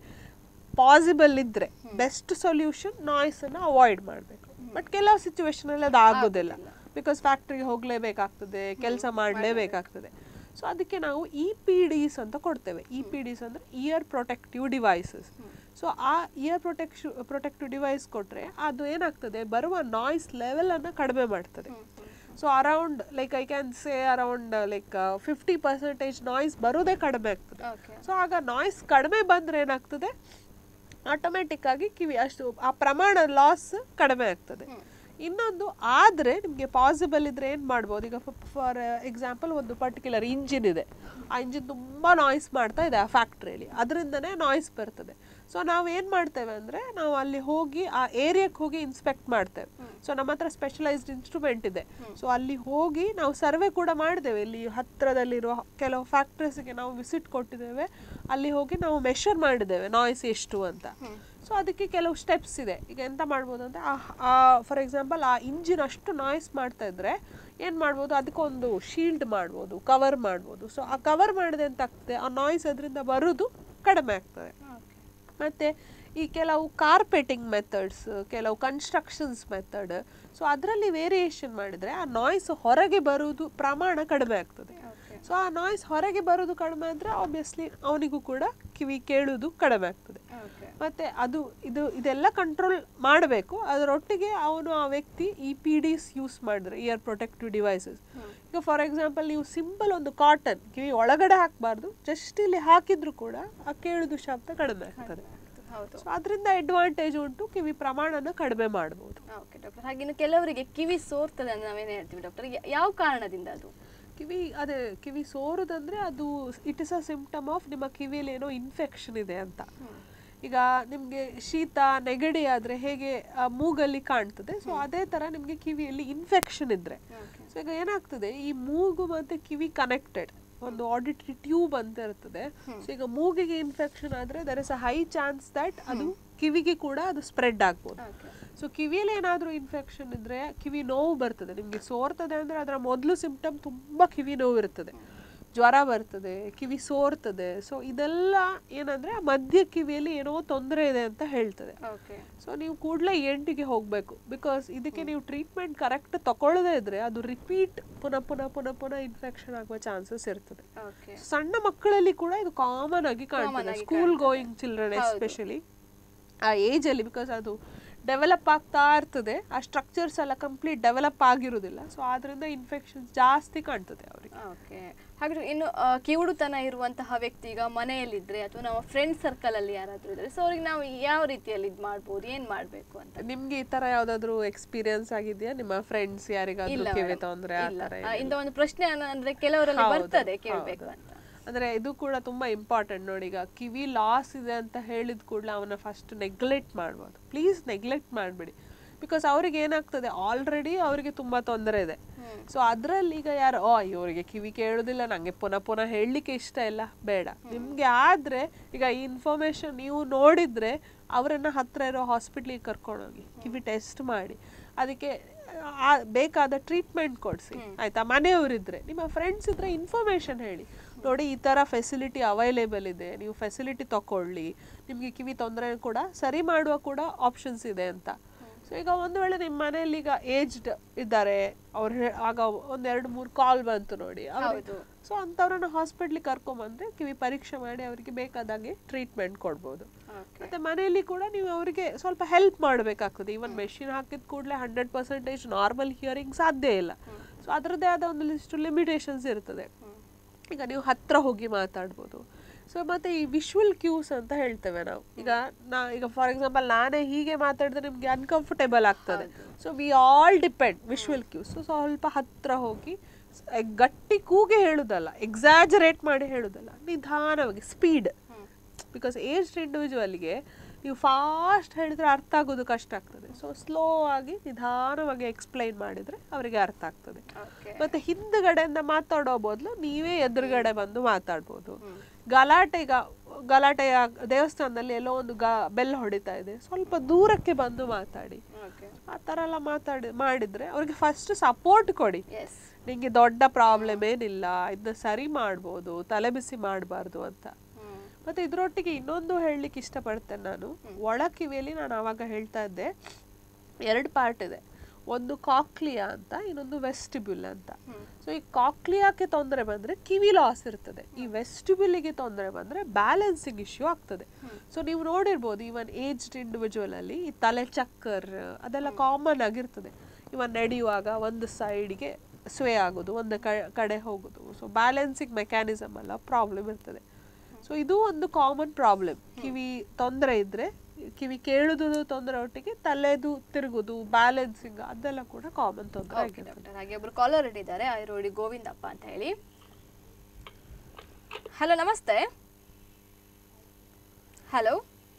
ಪಾಸಿಬಲ್ ಇದ್ದರೆ ಬೆಸ್ಟ್ ಸೊಲ್ಯೂಷನ್ ನಾಯ್ಸನ್ನು ಅವಾಯ್ಡ್ ಮಾಡಬೇಕು ಬಟ್ ಕೆಲವು ಸಿಚುವೇಶನಲ್ಲಿ ಅದು ಆಗೋದಿಲ್ಲ ಬಿಕಾಸ್ ಫ್ಯಾಕ್ಟ್ರಿಗೆ ಹೋಗಲೇಬೇಕಾಗ್ತದೆ ಕೆಲಸ ಮಾಡಲೇಬೇಕಾಗ್ತದೆ ಸೊ ಅದಕ್ಕೆ ನಾವು ಇ ಪಿ ಡಿಸ್ ಅಂತ ಕೊಡ್ತೇವೆ ಇ ಪಿ ಡಿಸ್ ಅಂದರೆ ಇಯರ್ ಪ್ರೊಟೆಕ್ಟಿವ್ ಡಿವೈಸಸ್ ಸೊ ಆ ಇಯರ್ ಪ್ರೊಟೆಕ್ಷ ಪ್ರೊಟೆಕ್ಟಿವ್ ಡಿವೈಸ್ ಕೊಟ್ಟರೆ ಅದು ಏನಾಗ್ತದೆ ಬರುವ ನಾಯ್ಸ್ ಲೆವೆಲನ್ನು ಕಡಿಮೆ ಮಾಡ್ತದೆ so around like I can say around like fifty percentage noise ಬರೋದೇ ಕಡಿಮೆ ಆಗ್ತದೆ
ಓಕೆ
ಸೊ ಆಗ ನಾಯ್ಸ್ ಕಡಿಮೆ ಬಂದರೆ ಏನಾಗ್ತದೆ ಆಟೋಮೆಟಿಕ್ ಆಗಿ ಕಿವಿ ಅಷ್ಟು ಆ ಪ್ರಮಾಣ ಲಾಸ್ ಕಡಿಮೆ ಆಗ್ತದೆ ಇನ್ನೊಂದು ಆದರೆ ನಿಮಗೆ ಪಾಸಿಬಲ್ ಇದ್ರೆ ಏನು ಮಾಡ್ಬೋದು ಈಗ ಫಾರ್ ಎಕ್ಸಾಂಪಲ್ ಒಂದು ಪರ್ಟಿಕ್ಯುಲರ್ ಇಂಜಿನ್ ಇದೆ ಆ ಇಂಜಿನ್ ತುಂಬ ನಾಯ್ಸ್ ಮಾಡ್ತಾ ಇದೆ ಆ ಫ್ಯಾಕ್ಟ್ರಿಯಲ್ಲಿ ಅದರಿಂದನೇ ನಾಯ್ಸ್ ಬರ್ತದೆ ಸೊ ನಾವು ಏನು ಮಾಡ್ತೇವೆ ಅಂದರೆ ನಾವು ಅಲ್ಲಿ ಹೋಗಿ ಆ ಏರಿಯಾಕ್ಕೆ ಹೋಗಿ ಇನ್ಸ್ಪೆಕ್ಟ್ ಮಾಡ್ತೇವೆ ಸೊ ನಮ್ಮ ಹತ್ರ ಸ್ಪೆಷಲೈಸ್ಡ್ ಇನ್ಸ್ಟ್ರೂಮೆಂಟ್ ಇದೆ ಸೊ ಅಲ್ಲಿ ಹೋಗಿ ನಾವು ಸರ್ವೆ ಕೂಡ ಮಾಡಿದ್ದೇವೆ ಇಲ್ಲಿ ಹತ್ತಿರದಲ್ಲಿರುವ ಕೆಲವು ಫ್ಯಾಕ್ಟ್ರೀಸ್ಗೆ ನಾವು ವಿಸಿಟ್ ಕೊಟ್ಟಿದ್ದೇವೆ ಅಲ್ಲಿ ಹೋಗಿ ನಾವು ಮೆಷರ್ ಮಾಡಿದ್ದೇವೆ ನಾಯ್ಸ್ ಎಷ್ಟು ಅಂತ ಸೊ ಅದಕ್ಕೆ ಕೆಲವು ಸ್ಟೆಪ್ಸ್ ಇದೆ ಈಗ ಎಂತ ಮಾಡ್ಬೋದು ಅಂದರೆ ಫಾರ್ ಎಕ್ಸಾಂಪಲ್ ಆ ಇಂಜಿನ್ ಅಷ್ಟು ನಾಯ್ಸ್ ಮಾಡ್ತಾ ಇದ್ರೆ ಏನು ಮಾಡ್ಬೋದು ಅದಕ್ಕೊಂದು ಶೀಲ್ಡ್ ಮಾಡ್ಬೋದು ಕವರ್ ಮಾಡ್ಬೋದು ಸೊ ಆ ಕವರ್ ಮಾಡಿದೆ ಅಂತ ಆಗ್ತದೆ ಆ ನಾಯ್ಸ್ ಅದರಿಂದ ಬರೋದು ಕಡಿಮೆ ಆಗ್ತದೆ ಮತ್ತು ಈ ಕೆಲವು ಕಾರ್ಪೆಟಿಂಗ್ ಮೆಥಡ್ಸ್ ಕೆಲವು ಕನ್ಸ್ಟ್ರಕ್ಷನ್ಸ್ ಮೆಥಡ್ ಸೊ ಅದರಲ್ಲಿ ವೇರಿಯೇಷನ್ ಮಾಡಿದರೆ ಆ ನಾಯ್ಸ್ ಹೊರಗೆ ಬರುವುದು ಪ್ರಮಾಣ ಕಡಿಮೆ ಆಗ್ತದೆ ಸೊ ಆ ನಾಯ್ಸ್ ಹೊರಗೆ ಬರೋದು ಕಡಿಮೆ ಅಂದರೆ ಆಬ್ವಿಯಸ್ಲಿ ಅವನಿಗೂ ಕೂಡ ಕಿವಿ ಕೇಳುವುದು ಕಡಿಮೆ ಆಗ್ತದೆ
ಓಕೆ
ಮತ್ತೆ ಅದು ಇದು ಇದೆಲ್ಲ ಕಂಟ್ರೋಲ್ ಮಾಡಬೇಕು ಅದರೊಟ್ಟಿಗೆ ಅವನು ಆ ವ್ಯಕ್ತಿ ಈ ಪಿ ಡಿಸ್ ಯೂಸ್ ಮಾಡಿದ್ರೆ ಇಯರ್ ಪ್ರೊಟೆಕ್ಟಿವ್ ಡಿವೈಸಸ್ ಈಗ ಫಾರ್ ಎಕ್ಸಾಂಪಲ್ ನೀವು ಸಿಂಪಲ್ ಒಂದು ಕಾಟನ್ ಕಿವಿ ಒಳಗಡೆ ಹಾಕಬಾರ್ದು ಜಸ್ಟ್ ಇಲ್ಲಿ ಹಾಕಿದ್ರು ಕೂಡ ಆ ಕೇಳುದು ಶಬ್ದ ಕಡಿಮೆ ಆಗ್ತದೆ
ಹೌದು
ಸೊ ಅದರಿಂದ ಅಡ್ವಾಂಟೇಜ್ ಉಂಟು ಕಿವಿ ಪ್ರಮಾಣನ ಕಡಿಮೆ ಮಾಡ್ಬೋದು
ಓಕೆ ಡಾಕ್ಟರ್ ಹಾಗೆ ಇನ್ನು ಕೆಲವರಿಗೆ ಕಿವಿ ಸೋರ್ತದೆ ಅಂತ ನಾವೇನು ಹೇಳ್ತೀವಿ ಡಾಕ್ಟರ್ ಯಾವ ಕಾರಣದಿಂದ ಅದು
ಕಿವಿ ಅದೇ ಕಿವಿ ಸೋರುದಂದ್ರೆ ಅದು it is a symptom of ನಿಮ್ಮ ಕಿವಿಯಲ್ಲಿ ಏನೋ ಇನ್ಫೆಕ್ಷನ್ ಇದೆ ಅಂತ ಈಗ ನಿಮಗೆ ಶೀತ ನೆಗಡಿ ಆದರೆ ಹೇಗೆ ಆ, ಮೂಗಲ್ಲಿ ಕಾಣ್ತದೆ ಸೊ ಅದೇ ಥರ ನಿಮಗೆ ಕಿವಿಯಲ್ಲಿ ಇನ್ಫೆಕ್ಷನ್ ಇದ್ರೆ ಸೊ ಈಗ ಏನಾಗ್ತದೆ ಈ ಮೂಗು ಮತ್ತು ಕಿವಿ ಕನೆಕ್ಟೆಡ್ ಒಂದು ಆಡಿಟರಿ ಟ್ಯೂಬ್ ಅಂತ ಇರ್ತದೆ ಸೊ ಈಗ ಮೂಗಿಗೆ ಇನ್ಫೆಕ್ಷನ್ ಆದರೆ there is a high chance that ಅದು ಕಿವಿಗೆ ಕೂಡ ಅದು ಸ್ಪ್ರೆಡ್ ಆಗ್ಬೋದು ಸೊ ಕಿವಿಯಲ್ಲಿ ಏನಾದರೂ ಇನ್ಫೆಕ್ಷನ್ ಇದ್ರೆ ಕಿವಿ ನೋವು ಬರ್ತದೆ ನಿಮಗೆ ಸೋರ್ತದೆ ಅಂದರೆ ಅದರ ಮೊದಲು ಸಿಂಪ್ಟಮ್ ತುಂಬ ಕಿವಿ ನೋವು ಇರ್ತದೆ ಜ್ವರ ಬರ್ತದೆ ಕಿವಿ ಸೋರ್ತದೆ ಸೊ ಇದೆಲ್ಲ ಏನಂದ್ರೆ ಆ ಮಧ್ಯ ಕಿವಿಯಲ್ಲಿ ಏನೋ ತೊಂದರೆ ಇದೆ ಅಂತ ಹೇಳ್ತದೆ
ಓಕೆ
ಸೊ ನೀವು ಕೂಡಲೇ ಎಂಟಿಗೆ ಹೋಗಬೇಕು ಬಿಕಾಸ್ ಇದಕ್ಕೆ ನೀವು ಟ್ರೀಟ್ಮೆಂಟ್ ಕರೆಕ್ಟ್ ತಗೊಳ್ಳದೇ ಇದ್ರೆ ಅದು ರಿಪೀಟ್ ಪುನಃ ಪುನಃ ಪುನಃ ಪುನಃ ಇನ್ಫೆಕ್ಷನ್ ಆಗುವ ಚಾನ್ಸಸ್ ಇರ್ತದೆ
ಓಕೆ
ಸಣ್ಣ ಮಕ್ಕಳಲ್ಲಿ ಕೂಡ ಇದು ಕಾಮನ್ ಆಗಿ ಕಾಣ್ತದೆ ಸ್ಕೂಲ್ ಗೋಯಿಂಗ್ ಚಿಲ್ಡ್ರನ್ ಎಸ್ಪೆಷಲಿ ಆ ಏಜ್ ಅಲ್ಲಿ ಬಿಕಾಸ್ ಅದು ಡೆವಲಪ್ ಆಗ್ತಾ ಇರ್ತದೆ ಆ ಸ್ಟ್ರಕ್ಚರ್ಸ್ ಎಲ್ಲ ಕಂಪ್ಲೀಟ್ ಡೆವಲಪ್ ಆಗಿರುವುದಿಲ್ಲ ಸೊ ಆದ್ರಿಂದ ಇನ್ಫೆಕ್ಷನ್ಸ್ ಜಾಸ್ತಿ ಕಾಣ್ತದೆ ಅವರಿಗೆ
ಓಕೆ ಹಾಗಾದ್ರೆ ಇನ್ನು ಆ, ಕಿವುಡುತನ ಇರುವಂತಹ ವ್ಯಕ್ತಿ ಈಗ ಮನೆಯಲ್ಲಿದ್ರೆ ಅಥವಾ ನಮ್ಮ ಫ್ರೆಂಡ್ ಸರ್ಕಲ್ ಅಲ್ಲಿ ಯಾರಾದ್ರೂ ಇದ್ರೆ ಸೊ ಅವ್ರಿಗೆ ನಾವು ಯಾವ ರೀತಿಯಲ್ಲಿ ಇದು ಮಾಡ್ಬೋದು ಏನ್ ಮಾಡ್ಬೇಕು ಅಂತ
ನಿಮ್ಗೆ ಈ ತರ ಯಾವ್ದಾದ್ರು ಎಕ್ಸ್ಪೀರಿಯನ್ಸ್ ಆಗಿದೆಯಾ ನಿಮ್ಮ ಫ್ರೆಂಡ್ಸ್ ಯಾರಿಗಾದ್ರೂ
ಇಲ್ಲ
ಕಿವಿ
madam.
ತೊಂದ್ರೆ ಆ
ಇಲ್ಲ.
ತರ
ಆ, ಇಂಥ ಒಂದು ಪ್ರಶ್ನೆ ಅನ್ನ- ಅಂದ್ರೆ ಕೆಲವರಲ್ಲಿ
ಹೌದು,
ಬರ್ತದೆ ಕೇಳ್ಬೇಕು
ಹೌದು.
ಅಂತ
ಅಂದ್ರೆ ಇದು ಕೂಡ ತುಂಬಾ ಇಂಪಾರ್ಟೆಂಟ್ ನೋಡಿ ಈಗ ಕಿವಿ ಲಾಸ್ ಇದೆ ಅಂತ ಹೇಳಿದ ಕೂಡಲೇ ಅವನ ಫಸ್ಟ್ ನೆಗ್ಲೆಕ್ಟ್ ಮಾಡ್ಬೋದು ಪ್ಲೀಸ್ ನೆಗ್ಲೆಕ್ಟ್ ಮಾಡಬೇಡಿ ಬಿಕಾಸ್ ಅವ್ರಿಗೆ ಏನಾಗ್ತದೆ ಆಲ್ರೆಡಿ ಅವರಿಗೆ ತುಂಬಾ ತೊಂದರೆ ಇದೆ ಸೊ ಅದ್ರಲ್ಲಿ ಈಗ ಯಾರು ಓ ಇವರಿಗೆ ಕಿವಿ ಕೇಳೋದಿಲ್ಲ ನಂಗೆ ಪುನಃ ಪುನಃ ಹೇಳಲಿಕ್ಕೆ ಇಷ್ಟ ಇಲ್ಲ ಬೇಡ ನಿಮ್ಗೆ ಆದ್ರೆ ಈಗ ಈ ಇನ್ಫಾರ್ಮೇಶನ್ ನೀವು ನೋಡಿದ್ರೆ ಅವರನ್ನ ಹತ್ರ ಇರೋ ಹಾಸ್ಪಿಟ್ಲಿಗೆ ಕರ್ಕೊಂಡೋಗಿ ಕಿವಿ ಟೆಸ್ಟ್ ಮಾಡಿ ಅದಕ್ಕೆ ಆ ಬೇಕಾದ ಟ್ರೀಟ್ಮೆಂಟ್ ಕೊಡಿಸಿ ಆಯ್ತಾ ಮನೆಯವರಿದ್ರೆ ನಿಮ್ಮ ಫ್ರೆಂಡ್ಸ್ ಇದ್ರೆ ಇನ್ಫಾರ್ಮೇಶನ್ ಹೇಳಿ ನೋಡಿ ಈ ಥರ ಫೆಸಿಲಿಟಿ ಅವೈಲೇಬಲ್ ಇದೆ ನೀವು ಫೆಸಿಲಿಟಿ ತಗೊಳ್ಳಿ ನಿಮಗೆ ಕಿವಿ ತೊಂದರೆ ಕೂಡ ಸರಿ ಮಾಡುವ ಕೂಡ ಆಪ್ಷನ್ಸ್ ಇದೆ ಅಂತ ಸೊ ಈಗ ಒಂದು ವೇಳೆ ನಿಮ್ಮ ಮನೆಯಲ್ಲಿ ಈಗ ಏಜ್ಡ್ ಇದ್ದಾರೆ ಅವ್ರು ಹೇ- ಆಗ ಒಂದೆರಡು ಮೂರು ಕಾಲ್ ಬಂತು ನೋಡಿ
ಹೌದು.
ಸೊ ಅಂಥವ್ರನ್ನ ಹಾಸ್ಪಿಟ್ಲಿಗೆ ಕರ್ಕೊಂಬಂದ್ರೆ ಕಿವಿ ಪರೀಕ್ಷೆ ಮಾಡಿ ಅವರಿಗೆ ಬೇಕಾದಾಗೆ ಟ್ರೀಟ್ಮೆಂಟ್ ಕೊಡ್ಬೋದು
ಓಕೆ
ಮತ್ತೆ ಮನೆಯಲ್ಲಿ ಕೂಡ ನೀವು ಅವರಿಗೆ ಸ್ವಲ್ಪ ಹೆಲ್ಪ್ ಮಾಡಬೇಕಾಗ್ತದೆ ಈವನ್ ಮೆಷಿನ್ ಹಾಕಿದ ಕೂಡಲೇ ಹಂಡ್ರೆಡ್ ಪರ್ಸೆಂಟೇಜ್ ನಾರ್ಮಲ್ ಹಿಯರಿಂಗ್ ಸಾಧ್ಯ ಇಲ್ಲ ಸೊ ಅದರದ್ದೇ ಆದ ಒಂದು ಲಿಸ್ಟ್ ಲಿಮಿಟೇಷನ್ಸ್ ಇರ್ತದೆ ಈಗ ನೀವು ಹತ್ರ ಹೋಗಿ ಮಾತಾಡ್ಬೋದು ಸೊ ಮತ್ತೆ ಈ ವಿಶ್ವಲ್ ಕ್ಯೂಸ್ ಅಂತ ಹೇಳ್ತೇವೆ ನಾವು ಈಗ ನಾ ಈಗ ಫಾರ್ ಎಕ್ಸಾಂಪಲ್ ನಾನೇ ಹೀಗೆ ಮಾತಾಡಿದ್ರೆ ನಿಮಗೆ ಅನ್ಕಂಫರ್ಟೇಬಲ್ ಆಗ್ತದೆ so we all depend visual cues so ಸ್ವಲ್ಪ ಹತ್ರ ಹೋಗಿ ಸ- ಗಟ್ಟಿ ಕೂಗೆ ಹೇಳುದಲ್ಲ ಎಕ್ಸಾಜರೇಟ್ ಮಾಡಿ ಹೇಳುದಲ್ಲ ನಿಧಾನವಾಗಿ ಸ್ಪೀಡ್ ಬಿಕಾಸ್ ಏಜ್ಡ್ ಇಂಡಿವಿಜುವಲ್ಗೆ ನೀವು ಫಾಸ್ಟ್ ಹೇಳಿದ್ರೆ ಅರ್ಥ ಆಗೋದು ಕಷ್ಟ ಆಗ್ತದೆ ಸೊ ಸ್ಲೋ ಆಗಿ ನಿಧಾನವಾಗಿ ಎಕ್ಸ್ಪ್ಲೈನ್ ಮಾಡಿದ್ರೆ ಅವರಿಗೆ ಅರ್ಥ ಆಗ್ತದೆ
ಓಕೆ
ಮತ್ತೆ ಹಿಂದ್ಗಡೆಯಿಂದ ಮಾತಾಡೋ ಬದಲು ನೀವೇ ಎದುರುಗಡೆ ಬಂದು ಮಾತಾಡ್ಬೋದು ಗಲಾಟೆ ಈಗ ಗಲಾಟೆಯ ದೇವಸ್ಥಾನದಲ್ಲಿ ಎಲ್ಲೋ ಒಂದು ಗ ಬೆಲ್ ಹೊಡಿತಾ ಇದೆ ಸ್ವಲ್ಪ ದೂರಕ್ಕೆ ಬಂದು ಮಾತಾಡಿ
ಓಕೆ
ಆ ಥರ ಎಲ್ಲ ಮಾತಾಡಿ ಮಾಡಿದ್ರೆ ಅವ್ರಿಗೆ ಫಸ್ಟ್ ಸಪೋರ್ಟ್ ಕೊಡಿ
ಎಸ್
ನಿಂಗೆ ದೊಡ್ಡ ಪ್ರಾಬ್ಲಮ್ ಏನಿಲ್ಲ ಇದನ್ನ ಸರಿ ಮಾಡ್ಬೋದು ತಲೆ ಬಿಸಿ ಮಾಡಬಾರ್ದು ಅಂತ ಮತ್ತೆ ಇದ್ರೊಟ್ಟಿಗೆ ಇನ್ನೊಂದು ಹೇಳಲಿಕ್ಕೆ ಇಷ್ಟಪಡ್ತೇನೆ ನಾನು ಒಳ ಕಿವಿಯಲ್ಲಿ ನಾನು ಆವಾಗ ಹೇಳ್ತಾ ಇದ್ದೆ ಎರಡು ಪಾರ್ಟ್ ಇದೆ ಒಂದು ಕಾಕ್ಲಿಯಾ ಅಂತ ಇನ್ನೊಂದು ವೆಸ್ಟಿಬ್ಯುಲ್ ಅಂತ ಸೊ ಈ ಕಾಕ್ಲಿಯಾಕ್ಕೆ ತೊಂದರೆ ಬಂದ್ರೆ ಕಿವಿ ಲಾಸ್ ಇರ್ತದೆ ಈ ವೆಸ್ಟಿಬ್ಯುಲಿಗೆ ತೊಂದರೆ ಬಂದ್ರೆ ಬ್ಯಾಲೆನ್ಸಿಂಗ್ ಇಶ್ಯೂ ಆಗ್ತದೆ ಸೊ ನೀವು ನೋಡಿರ್ಬೋದು ಇವನ್ ಏಜ್ಡ್ ಇಂಡಿವಿಜುವಲ್ ಅಲ್ಲಿ ಈ ತಲೆ ಚಕ್ಕರ್ ಅದೆಲ್ಲ ಕಾಮನ್ ಆಗಿರ್ತದೆ ಇವನ್ ನಡೆಯುವಾಗ ಒಂದು ಸೈಡ್ಗೆ ಸ್ವೇ ಆಗೋದು ಒಂದು ಕ- ಕಡೆ ಹೋಗೋದು ಸೊ ಬ್ಯಾಲೆನ್ಸಿಂಗ್ ಮೆಕ್ಯಾನಿಸಮ್ ಎಲ್ಲ ಪ್ರಾಬ್ಲಮ್ ಇರ್ತದೆ ಸೊ ಇದು ಒಂದು ಕಾಮನ್ ಪ್ರಾಬ್ಲಮ್ ಕಿವಿ ತೊಂದರೆ ಇದ್ರೆ ಕಿವಿ ಕೇಳುದು ತೊಂದರೆ ಒಟ್ಟಿಗೆ ತಲೆದು ತಿರುಗುದು ಬ್ಯಾಲೆನ್ಸಿಂಗ್ ಅದೆಲ್ಲ ಕೂಡ ಕಾಮನ್ ತೊಂದರೆ
ಓಕೆ
ಆಗಿರ್ತದೆ
ಡಾಕ್ಟರ್ ಹಾಗೆ ಒಬ್ರು ಕಾಲರ್ ಇಟ್ಟಿದ್ದಾರೆ ಐರೋಡಿ ಗೋವಿಂದಪ್ಪ ಅಂತ ಹೇಳಿ ಹಲೋ ನಮಸ್ತೆ hello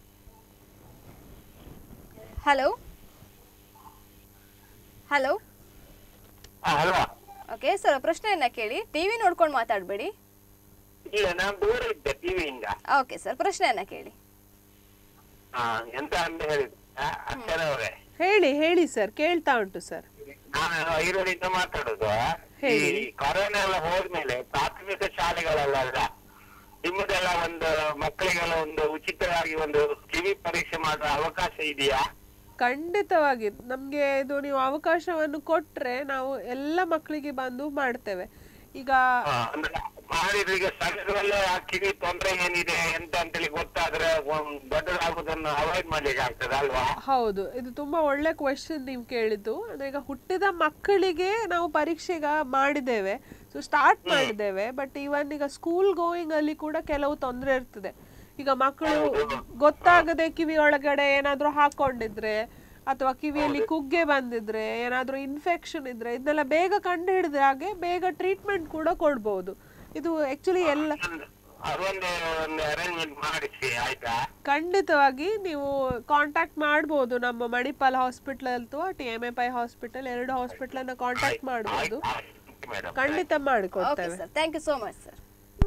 hello hello
hello
okay sir ಪ್ರಶ್ನೆಯನ್ನ ಕೇಳಿ ಟಿವಿ ನೋಡ್ಕೊಂಡು ಮಾತಾಡಬೇಡಿ
ಇಲ್ಲ ನಾನು ದೂರ ಇದ್ದೆ ಟಿವಿಯಿಂದ
ಓಕೆ ಸರ್ ಪ್ರಶ್ನೆಯನ್ನ ಕೇಳಿ
ಹಾ ಎಂತ ಅಂತ ಹೇಳಿದ್ ಅಕ್ಷರ ಅವರೇ
ಹೇಳಿ ಹೇಳಿ ಸರ್ ಕೇಳ್ತಾ ಉಂಟು ಸರ್
ನಾನು ಐರೋಡಿಂದ ಮಾತಾಡುದು ಈ
ಹೇಳಿ.
ಕೊರೋನಾ ಎಲ್ಲ ಹೋದ್ಮೇಲೆ ಪ್ರಾಥಮಿಕ ಶಾಲೆಗಳೆಲ್ಲ ಅಲ್ಲ ನಿಮ್ಮದೆಲ್ಲ ಒಂದು ಮಕ್ಕಳಿಗೆಲ್ಲ ಒಂದು ಉಚಿತವಾಗಿ ಒಂದು ಕಿವಿ ಪರೀಕ್ಷೆ ಮಾಡುವ ಅವಕಾಶ ಇದೆಯಾ
ಖಂಡಿತವಾಗಿ ನಮ್ಗೆ ಇದು ನೀವು ಅವಕಾಶವನ್ನು ಕೊಟ್ರೆ ನಾವು ಎಲ್ಲ ಮಕ್ಕಳಿಗೆ ಬಂದು ಮಾಡ್ತೇವೆ ಈಗ
ಹಾ, ಅಂದ್ರೆ ಮಾಡಿದ್ರೆ ಈಗ ಸಣ್ಣದ್ರಲ್ಲೇ ಆ ಕಿವಿ ತೊಂದ್ರೆ ಏನಿದೆ ಎಂತ ಅಂತೇಳಿ ಗೊತ್ತಾದ್ರೆ ಒಂದ್ ದೊಡ್ಡದಾಗುದನ್ನು ಅವಾಯ್ಡ್ ಮಾಡ್ಲಿಕ್ಕೆ ಆಗ್ತದೆ ಅಲ್ವಾ
ಹೌದು ಇದು ತುಂಬಾ ಒಳ್ಳೆ ಕ್ವೆಶನ್ ನೀವು ಕೇಳಿದ್ದು ಅಂದ್ರೆ ಈಗ ಹುಟ್ಟಿದ ಮಕ್ಕಳಿಗೆ ನಾವು ಪರೀಕ್ಷೆಗ ಮಾಡಿದ್ದೇವೆ ಸೊ ಸ್ಟಾರ್ಟ್ ಮಾಡಿದ್ದೇವೆ ಬಟ್ ಇವನ್ ಈಗ ಸ್ಕೂಲ್ ಗೋಯಿಂಗ್ ಅಲ್ಲಿ ಕೂಡ ಕೆಲವು ತೊಂದರೆ ಇರ್ತದೆ ಈಗ ಮಕ್ಕಳು ಗೊತ್ತಾಗದೆ ಕಿವಿ ಒಳಗಡೆ ಏನಾದ್ರೂ ಹಾಕೊಂಡಿದ್ರೆ ಅಥವಾ ಕಿವಿಯಲ್ಲಿ ಕುಗ್ಗೆ ಬಂದಿದ್ರೆ ಏನಾದ್ರೂ ಇನ್ಫೆಕ್ಷನ್ ಇದ್ರೆ ಇದನ್ನೆಲ್ಲ ಬೇಗ ಕಂಡು ಹಿಡಿದ್ರೆ ಹಾಗೆ ಬೇಗ ಟ್ರೀಟ್ಮೆಂಟ್ ಕೂಡ ಕೊಡ್ಬೋದು ಇದು ಆಕ್ಚುಲಿ ಎಲ್ಲ
ಅದೊಂದು ಒಂದು ಅರೇಂಜ್ಮೆಂಟ್ ಮಾಡಿಸಿ ಆಯ್ತಾ
ಖಂಡಿತವಾಗಿ ನೀವು ಕಾಂಟ್ಯಾಕ್ಟ್ ಮಾಡ್ಬೋದು ನಮ್ಮ ಮಣಿಪಾಲ್ ಹಾಸ್ಪಿಟಲ್ ಅಥವಾ T M A Pai hospital ಎರಡು ಹಾಸ್ಪಿಟಲ್ ಕಾಂಟ್ಯಾಕ್ಟ್ ಮಾಡ್ಬೋದು
ಮೇಡಮ್
ಖಂಡಿತ
ಓಕೆ
ಮಾಡಿಕೊಡ್ತೇವೆ
sir thank you so much sir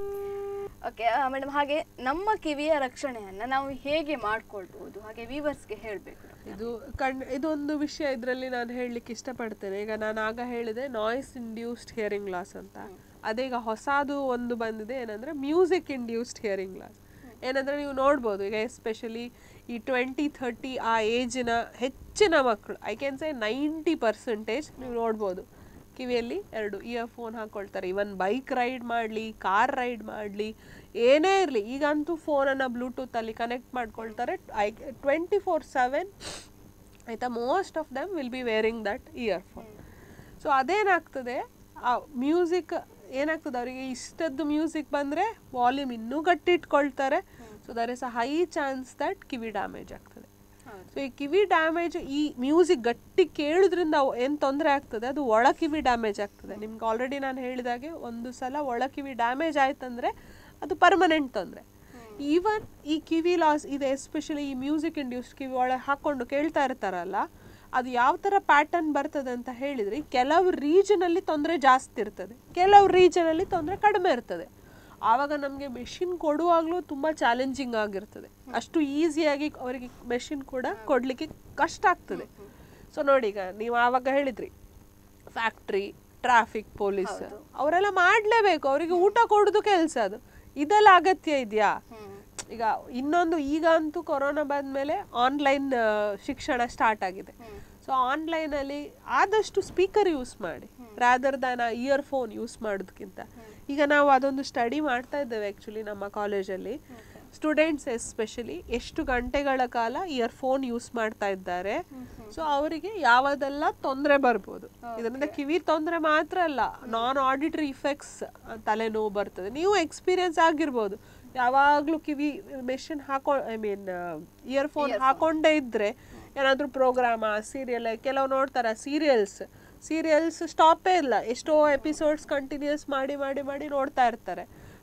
okay madam ಹಾಗೆ ನಮ್ಮ ಕಿವಿಯ ರಕ್ಷಣೆಯನ್ನ ನಾವು ಹೇಗೆ ಮಾಡ್ಕೊಳ್ಬಹುದು ಹಾಗೆ ವೀವರ್ಸ್ಗೆ ಹೇಳಬೇಕು
ಇದು ಕಣ್ ಇದೊಂದು ವಿಷಯ ಇದರಲ್ಲಿ ನಾನು ಹೇಳಲಿಕ್ಕೆ ಇಷ್ಟಪಡ್ತೇನೆ ಈಗ ನಾನು ಆಗ ಹೇಳಿದೆ ನಾಯ್ಸ್ ಇಂಡ್ಯೂಸ್ಡ್ ಹಿಯರಿಂಗ್ ಲಾಸ್ ಅಂತ ಅದೇ ಈಗ ಹೊಸದು ಒಂದು ಬಂದಿದೆ ಏನಂದ್ರೆ ಮ್ಯೂಸಿಕ್ ಇಂಡ್ಯೂಸ್ಡ್ ಹಿಯರಿಂಗ್ ಲಾಸ್ ಏನಂದ್ರೆ ನೀವು ನೋಡ್ಬೋದು ಈಗ ಎಸ್ಪೆಷಲಿ ಈ ಟ್ವೆಂಟಿ ಥರ್ಟಿ ಆ ಏಜಿನ ಹೆಚ್ಚಿನ ಮಕ್ಕಳು I can say ninety percentage ನೀವು ನೋಡ್ಬೋದು ಕಿವಿಯಲ್ಲಿ ಎರಡು ಇಯರ್ ಫೋನ್ ಹಾಕೊಳ್ತಾರೆ ಇವನ್ ಬೈಕ್ ರೈಡ್ ಮಾಡಲಿ ಕಾರ್ ರೈಡ್ ಮಾಡಲಿ ಏನೇ ಇರಲಿ ಈಗಂತೂ ಫೋನನ್ನು ಬ್ಲೂಟೂತಲ್ಲಿ ಕನೆಕ್ಟ್ ಮಾಡ್ಕೊಳ್ತಾರೆ ಐ ಟ್ವೆಂಟಿ ಫೋರ್ ಸೆವೆನ್ ಆಯಿತಾ most of them will be wearing that earphone so ಅದೇನಾಗ್ತದೆ ಆ ಮ್ಯೂಸಿಕ್ ಏನಾಗ್ತದೆ ಅವರಿಗೆ ಇಷ್ಟದ್ದು ಮ್ಯೂಸಿಕ್ ಬಂದರೆ ವಾಲ್ಯೂಮ್ ಇನ್ನೂ ಗಟ್ಟಿ ಇಟ್ಕೊಳ್ತಾರೆ so there is a high chance that ಕಿವಿ ಡ್ಯಾಮೇಜ್ ಆಗ್ತದೆ ಸೊ ಈ ಕಿವಿ ಡ್ಯಾಮೇಜ್ ಈ ಮ್ಯೂಸಿಕ್ ಗಟ್ಟಿ ಕೇಳೋದ್ರಿಂದ ಏನು ತೊಂದರೆ ಆಗ್ತದೆ ಅದು ಒಳ ಕಿವಿ ಡ್ಯಾಮೇಜ್ ಆಗ್ತದೆ ನಿಮ್ಗೆ ಆಲ್ರೆಡಿ ನಾನು ಹೇಳಿದಾಗೆ ಒಂದು ಸಲ ಒಳ ಕಿವಿ ಡ್ಯಾಮೇಜ್ ಆಯ್ತಂದ್ರೆ ಅದು ಪರ್ಮನೆಂಟ್ ತೊಂದರೆ ಈವನ್ ಈ ಕಿವಿ ಲಾಸ್ ಇದೆ ಎಸ್ಪೆಷಲಿ ಈ ಮ್ಯೂಸಿಕ್ ಇಂಡ್ಯೂಸ್ ಕಿವಿ ಒಳಗೆ ಹಾಕೊಂಡು ಕೇಳ್ತಾ ಇರ್ತಾರಲ್ಲ ಅದು ಯಾವ ಥರ ಪ್ಯಾಟರ್ನ್ ಬರ್ತದೆ ಅಂತ ಹೇಳಿದ್ರೆ ಕೆಲವು ರೀಜನಲ್ಲಿ ತೊಂದರೆ ಜಾಸ್ತಿ ಇರ್ತದೆ ಕೆಲವು ರೀಜನಲ್ಲಿ ತೊಂದರೆ ಕಡಿಮೆ ಇರ್ತದೆ ಆವಾಗ ನಮಗೆ ಮೆಷಿನ್ ಕೊಡುವಾಗಲೂ ತುಂಬ ಚಾಲೆಂಜಿಂಗ್ ಆಗಿರ್ತದೆ ಅಷ್ಟು ಈಸಿಯಾಗಿ ಅವರಿಗೆ ಮೆಷಿನ್ ಕೂಡ ಕೊಡಲಿಕ್ಕೆ ಕಷ್ಟ ಆಗ್ತದೆ ಸೊ ನೋಡಿ ಈಗ ನೀವು ಆವಾಗ ಹೇಳಿದ್ರಿ ಫ್ಯಾಕ್ಟ್ರಿ ಟ್ರಾಫಿಕ್ ಪೊಲೀಸ್ ಅವರೆಲ್ಲ ಮಾಡಲೇಬೇಕು ಅವರಿಗೆ ಊಟ ಕೊಡೋದು ಕೆಲಸ ಅದು ಇದೆಲ್ಲ ಅಗತ್ಯ ಇದೆಯಾ ಈಗ ಇನ್ನೊಂದು ಈಗ ಅಂತೂ ಕೊರೋನಾ ಬಂದಮೇಲೆ ಆನ್ಲೈನ್ ಶಿಕ್ಷಣ ಸ್ಟಾರ್ಟ್ ಆಗಿದೆ ಸೊ ಆನ್ಲೈನಲ್ಲಿ ಆದಷ್ಟು ಸ್ಪೀಕರ್ ಯೂಸ್ ಮಾಡಿ rather than earphone use ಮಾಡೋದಕ್ಕಿಂತ ಈಗ ನಾವು ಅದೊಂದು ಸ್ಟಡಿ ಮಾಡ್ತಾ ಇದ್ದೇವೆ ಆ್ಯಕ್ಚುಲಿ ನಮ್ಮ ಕಾಲೇಜಲ್ಲಿ ಸ್ಟೂಡೆಂಟ್ಸ್ ಎಸ್ಪೆಷಲಿ ಎಷ್ಟು ಗಂಟೆಗಳ ಕಾಲ ಇಯರ್ ಫೋನ್ ಯೂಸ್ ಮಾಡ್ತಾ ಇದ್ದಾರೆ ಸೊ ಅವರಿಗೆ ಯಾವದೆಲ್ಲ ತೊಂದರೆ ಬರ್ಬೋದು ಇದರಿಂದ ಕಿವಿ ತೊಂದರೆ ಮಾತ್ರ ಅಲ್ಲ ನಾನ್ ಆಡಿಟರಿ ಇಫೆಕ್ಟ್ಸ್ ತಲೆನೋವು ಬರ್ತದೆ ನೀವು ಎಕ್ಸ್ಪೀರಿಯನ್ಸ್ ಆಗಿರ್ಬೋದು ಯಾವಾಗಲೂ ಕಿವಿ ಮೆಷಿನ್ ಹಾಕೊ ಐ ಮೀನ್ ಇಯರ್ ಫೋನ್ ಹಾಕೊಂಡೇ ಇದ್ರೆ ಏನಾದರೂ ಪ್ರೋಗ್ರಾಮ ಸೀರಿಯಲ್ ಕೆಲವು ನೋಡ್ತಾರೆ ಸೀರಿಯಲ್ಸ್ ಸೀರಿಯಲ್ಸ್ ಸ್ಟಾಪೇ ಇಲ್ಲ ಎಷ್ಟೋ ಎಪಿಸೋಡ್ಸ್ ಕಂಟಿನ್ಯೂಸ್ ಮಾಡಿ ಮಾಡಿ ಮಾಡಿ ನೋಡ್ತಾ ಇರ್ತಾರೆ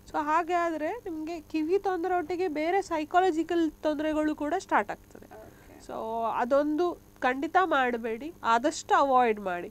ಸೊ ಹಾಗೆ ಆದರೆ ನಿಮಗೆ ಕಿವಿ ತೊಂದರೆ ಒಟ್ಟಿಗೆ ಬೇರೆ ಸೈಕಾಲಜಿಕಲ್ ತೊಂದರೆಗಳು ಕೂಡ ಸ್ಟಾರ್ಟ್ ಆಗ್ತದೆ ಸೊ ಅದೊಂದು ಖಂಡಿತ ಮಾಡಬೇಡಿ ಆದಷ್ಟು ಅವಾಯ್ಡ್ ಮಾಡಿ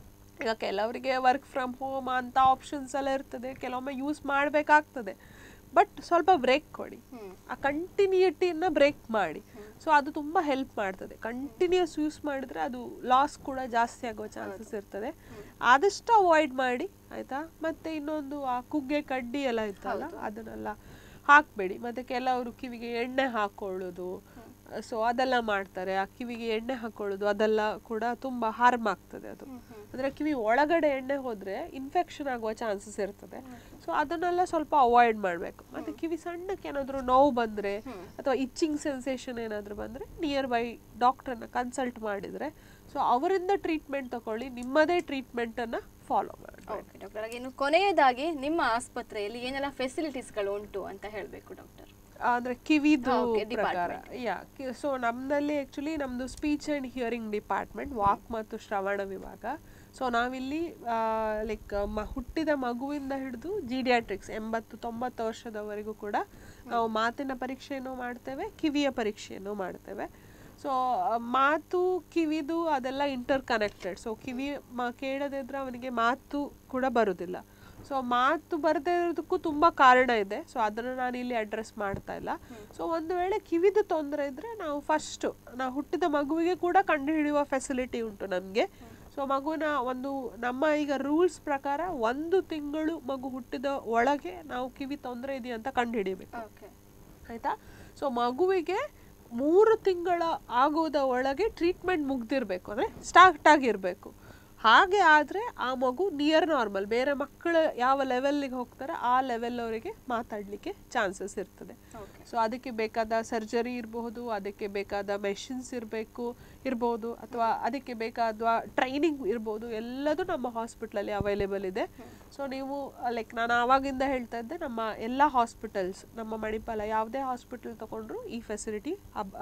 ಈಗ ಕೆಲವರಿಗೆ ವರ್ಕ್ ಫ್ರಮ್ ಹೋಮ್ ಅಂತ ಆಪ್ಷನ್ಸ್ ಎಲ್ಲ ಇರ್ತದೆ ಕೆಲವೊಮ್ಮೆ ಯೂಸ್ ಮಾಡಬೇಕಾಗ್ತದೆ ಬಟ್ ಸ್ವಲ್ಪ ಬ್ರೇಕ್ ಕೊಡಿ ಆ ಕಂಟಿನ್ಯೂಟಿಯನ್ನು ಬ್ರೇಕ್ ಮಾಡಿ ಸೊ ಅದು ತುಂಬ ಹೆಲ್ಪ್ ಮಾಡ್ತದೆ ಕಂಟಿನ್ಯೂಸ್ ಯೂಸ್ ಮಾಡಿದ್ರೆ ಅದು ಲಾಸ್ ಕೂಡ ಜಾಸ್ತಿ ಆಗೋ ಚಾನ್ಸಸ್ ಇರ್ತದೆ ಆದಷ್ಟು ಅವಾಯ್ಡ್ ಮಾಡಿ ಆಯ್ತಾ ಮತ್ತೆ ಇನ್ನೊಂದು ಆ ಕುಗ್ಗೆ ಕಡ್ಡಿ ಎಲ್ಲ ಇರ್ತಲ್ಲ ಅದನ್ನೆಲ್ಲ ಹಾಕಬೇಡಿ ಮತ್ತೆ ಕೆಲವರು ಕಿವಿಗೆ ಎಣ್ಣೆ ಹಾಕೊಳ್ಳೋದು ಸೊ ಅದೆಲ್ಲ ಮಾಡ್ತಾರೆ ಆ ಕಿವಿಗೆ ಎಣ್ಣೆ ಹಾಕೊಳ್ಳೋದು ಅದೆಲ್ಲ ಕೂಡ ತುಂಬ ಹಾರ್ಮ್ ಆಗ್ತದೆ ಅದು ಅಂದ್ರೆ ಕಿವಿ ಒಳಗಡೆ ಎಣ್ಣೆ ಹೋದ್ರೆ ಇನ್ಫೆಕ್ಷನ್ ಆಗುವ ಚಾನ್ಸಸ್ ಇರ್ತದೆ ಸೊ ಅದನ್ನೆಲ್ಲ ಸ್ವಲ್ಪ ಅವಾಯ್ಡ್ ಮಾಡಬೇಕು ಮತ್ತೆ ಕಿವಿ ಸಣ್ಣಕ್ಕೆ ಏನಾದರೂ ನೋವು ಬಂದ್ರೆ ಅಥವಾ ಇಚ್ಚಿಂಗ್ ಸೆನ್ಸೇಷನ್ ಏನಾದರೂ ಬಂದ್ರೆ ನಿಯರ್ ಬೈ ಡಾಕ್ಟರ್ನ ಕನ್ಸಲ್ಟ್ ಮಾಡಿದ್ರೆ ಸೊ ಅವರಿಂದ ಟ್ರೀಟ್ಮೆಂಟ್ ತಗೊಳ್ಳಿ ನಿಮ್ಮದೇ ಟ್ರೀಟ್ಮೆಂಟನ್ನು ಫಾಲೋ ಮಾಡಿ
ಓಕೆ ಡಾಕ್ಟರ್ ಹಾಗೆ ಇನ್ನು ಕೊನೆಯದಾಗಿ ನಿಮ್ಮ ಆಸ್ಪತ್ರೆಯಲ್ಲಿ ಏನೆಲ್ಲ ಫೆಸಿಲಿಟೀಸ್ಗಳು ಉಂಟು ಅಂತ ಹೇಳಬೇಕು ಡಾಕ್ಟರ್
ಅಂದ್ರೆ ಕಿವಿದು
Okay,
ಪ್ರಕಾರ ಯಾ ಸೊ ನಮ್ಮಲ್ಲಿ ಆ್ಯಕ್ಚುಲಿ ನಮ್ಮದು ಸ್ಪೀಚ್ ಆ್ಯಂಡ್ ಹಿಯರಿಂಗ್ ಡಿಪಾರ್ಟ್ಮೆಂಟ್ ವಾಕ್ ಮತ್ತು ಶ್ರವಣ ವಿಭಾಗ ಸೊ ನಾವಿಲ್ಲಿ ಲೈಕ್ ಮ ಹುಟ್ಟಿದ ಮಗುವಿಂದ ಹಿಡಿದು ಜಿಡಿಯಾಟ್ರಿಕ್ಸ್ ಎಂಬತ್ತು ತೊಂಬತ್ತು ವರ್ಷದವರೆಗೂ ಕೂಡ ನಾವು ಮಾತಿನ ಪರೀಕ್ಷೆಯನ್ನು ಮಾಡ್ತೇವೆ ಕಿವಿಯ ಪರೀಕ್ಷೆಯನ್ನು ಮಾಡ್ತೇವೆ ಸೊ ಮಾತು ಕಿವಿದು ಅದೆಲ್ಲ ಇಂಟರ್ ಕನೆಕ್ಟೆಡ್ ಸೊ ಕಿವಿ ಮ ಕೇಳದಿದ್ರೆ ಅವನಿಗೆ ಮಾತು ಕೂಡ ಬರುವುದಿಲ್ಲ ಸೊ ಮಾತು ಬರದೇ ಇರೋದಕ್ಕೂ ತುಂಬ ಕಾರಣ ಇದೆ ಸೊ ಅದನ್ನು ನಾನು ಇಲ್ಲಿ ಅಡ್ರೆಸ್ ಮಾಡ್ತಾ ಇಲ್ಲ ಸೊ ಒಂದು ವೇಳೆ ಕಿವಿದು ತೊಂದರೆ ಇದ್ದರೆ ನಾವು ಫಸ್ಟು ನಾವು ಹುಟ್ಟಿದ ಮಗುವಿಗೆ ಕೂಡ ಕಂಡುಹಿಡಿಯುವ ಫೆಸಿಲಿಟಿ ಉಂಟು ನಮಗೆ ಸೊ ಮಗುವಿನ ಒಂದು ನಮ್ಮ ಈಗ ರೂಲ್ಸ್ ಪ್ರಕಾರ ಒಂದು ತಿಂಗಳು ಮಗು ಹುಟ್ಟಿದ ಒಳಗೆ ನಾವು ಕಿವಿ ತೊಂದರೆ ಇದೆಯಾ ಅಂತ ಕಂಡುಹಿಡಿಬೇಕು
ಓಕೆ
ಆಯ್ತಾ ಸೊ ಮಗುವಿಗೆ ಮೂರು ತಿಂಗಳ ಆಗೋದ ಒಳಗೆ ಟ್ರೀಟ್ಮೆಂಟ್ ಮುಗ್ದಿರ್ಬೇಕು ಅಂದರೆ ಸ್ಟಾರ್ಟ್ ಆಗಿರಬೇಕು ಹಾಗೆ ಆದರೆ ಆ ಮಗು ನಿಯರ್ ನಾರ್ಮಲ್ ಬೇರೆ ಮಕ್ಕಳು ಯಾವ ಲೆವೆಲ್ಲಿಗೆ ಹೋಗ್ತಾರೆ ಆ ಲೆವೆಲ್ ಅವರಿಗೆ ಮಾತಾಡಲಿಕ್ಕೆ ಚಾನ್ಸಸ್ ಇರ್ತದೆ ಸೊ ಅದಕ್ಕೆ ಬೇಕಾದ ಸರ್ಜರಿ ಇರಬಹುದು ಅದಕ್ಕೆ ಬೇಕಾದ ಮೆಷಿನ್ಸ್ ಇರಬೇಕು ಇರ್ಬೋದು ಅಥವಾ ಅದಕ್ಕೆ ಬೇಕಾದ ಟ್ರೈನಿಂಗ್ ಇರ್ಬೋದು ಎಲ್ಲದೂ ನಮ್ಮ ಹಾಸ್ಪಿಟ್ಲಲ್ಲಿ ಅವೈಲೇಬಲ್ ಇದೆ ಸೊ ನೀವು ಲೈಕ್ ನಾನು ಆವಾಗಿಂದ ಹೇಳ್ತಾ ಇದ್ದೆ ನಮ್ಮ ಎಲ್ಲ ಹಾಸ್ಪಿಟಲ್ಸ್ ನಮ್ಮ ಮಣಿಪಾಲ ಯಾವುದೇ ಹಾಸ್ಪಿಟಲ್ ತಗೊಂಡ್ರು ಈ ಫೆಸಿಲಿಟಿ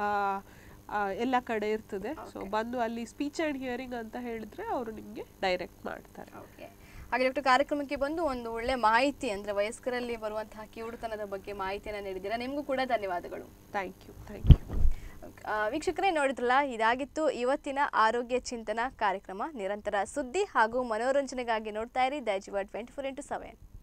ಎಲ್ಲ ಕಡೆ ಇರ್ತದೆ ಸೊ ಬಂದು ಅಲ್ಲಿ ಸ್ಪೀಚ್ ಆ್ಯಂಡ್ ಹಿಯರಿಂಗ್ ಅಂತ ಹೇಳಿದ್ರೆ ಅವರು ನಿಮಗೆ ಡೈರೆಕ್ಟ್ ಮಾಡ್ತಾರೆ
ಓಕೆ ಹಾಗೆ ಡಾಕ್ಟರ್ ಕಾರ್ಯಕ್ರಮಕ್ಕೆ ಬಂದು ಒಂದು ಒಳ್ಳೆ ಮಾಹಿತಿ ಅಂದ್ರೆ ವಯಸ್ಕರಲ್ಲಿ ಬರುವಂತಹ ಕಿವುಡುತನದ ಬಗ್ಗೆ ಮಾಹಿತಿಯನ್ನು ನೀಡಿದ್ದೀರಾ ನಿಮಗೂ ಕೂಡ ಧನ್ಯವಾದಗಳು
ಥ್ಯಾಂಕ್ ಯು ಥ್ಯಾಂಕ್ ಯು
ಆ, ವೀಕ್ಷಕರೇ ನೋಡಿದ್ರಲ್ಲ ಇದಾಗಿತ್ತು ಇವತ್ತಿನ ಆರೋಗ್ಯ ಚಿಂತನ ಕಾರ್ಯಕ್ರಮ ನಿರಂತರ ಸುದ್ದಿ ಹಾಗೂ ಮನೋರಂಜನೆಗಾಗಿ ನೋಡ್ತಾ ಇರಿ ದೈಜಿವ ಟ್ವೆಂಟಿ ಫೋರ್ ಇಂಟು ಸೆವೆನ್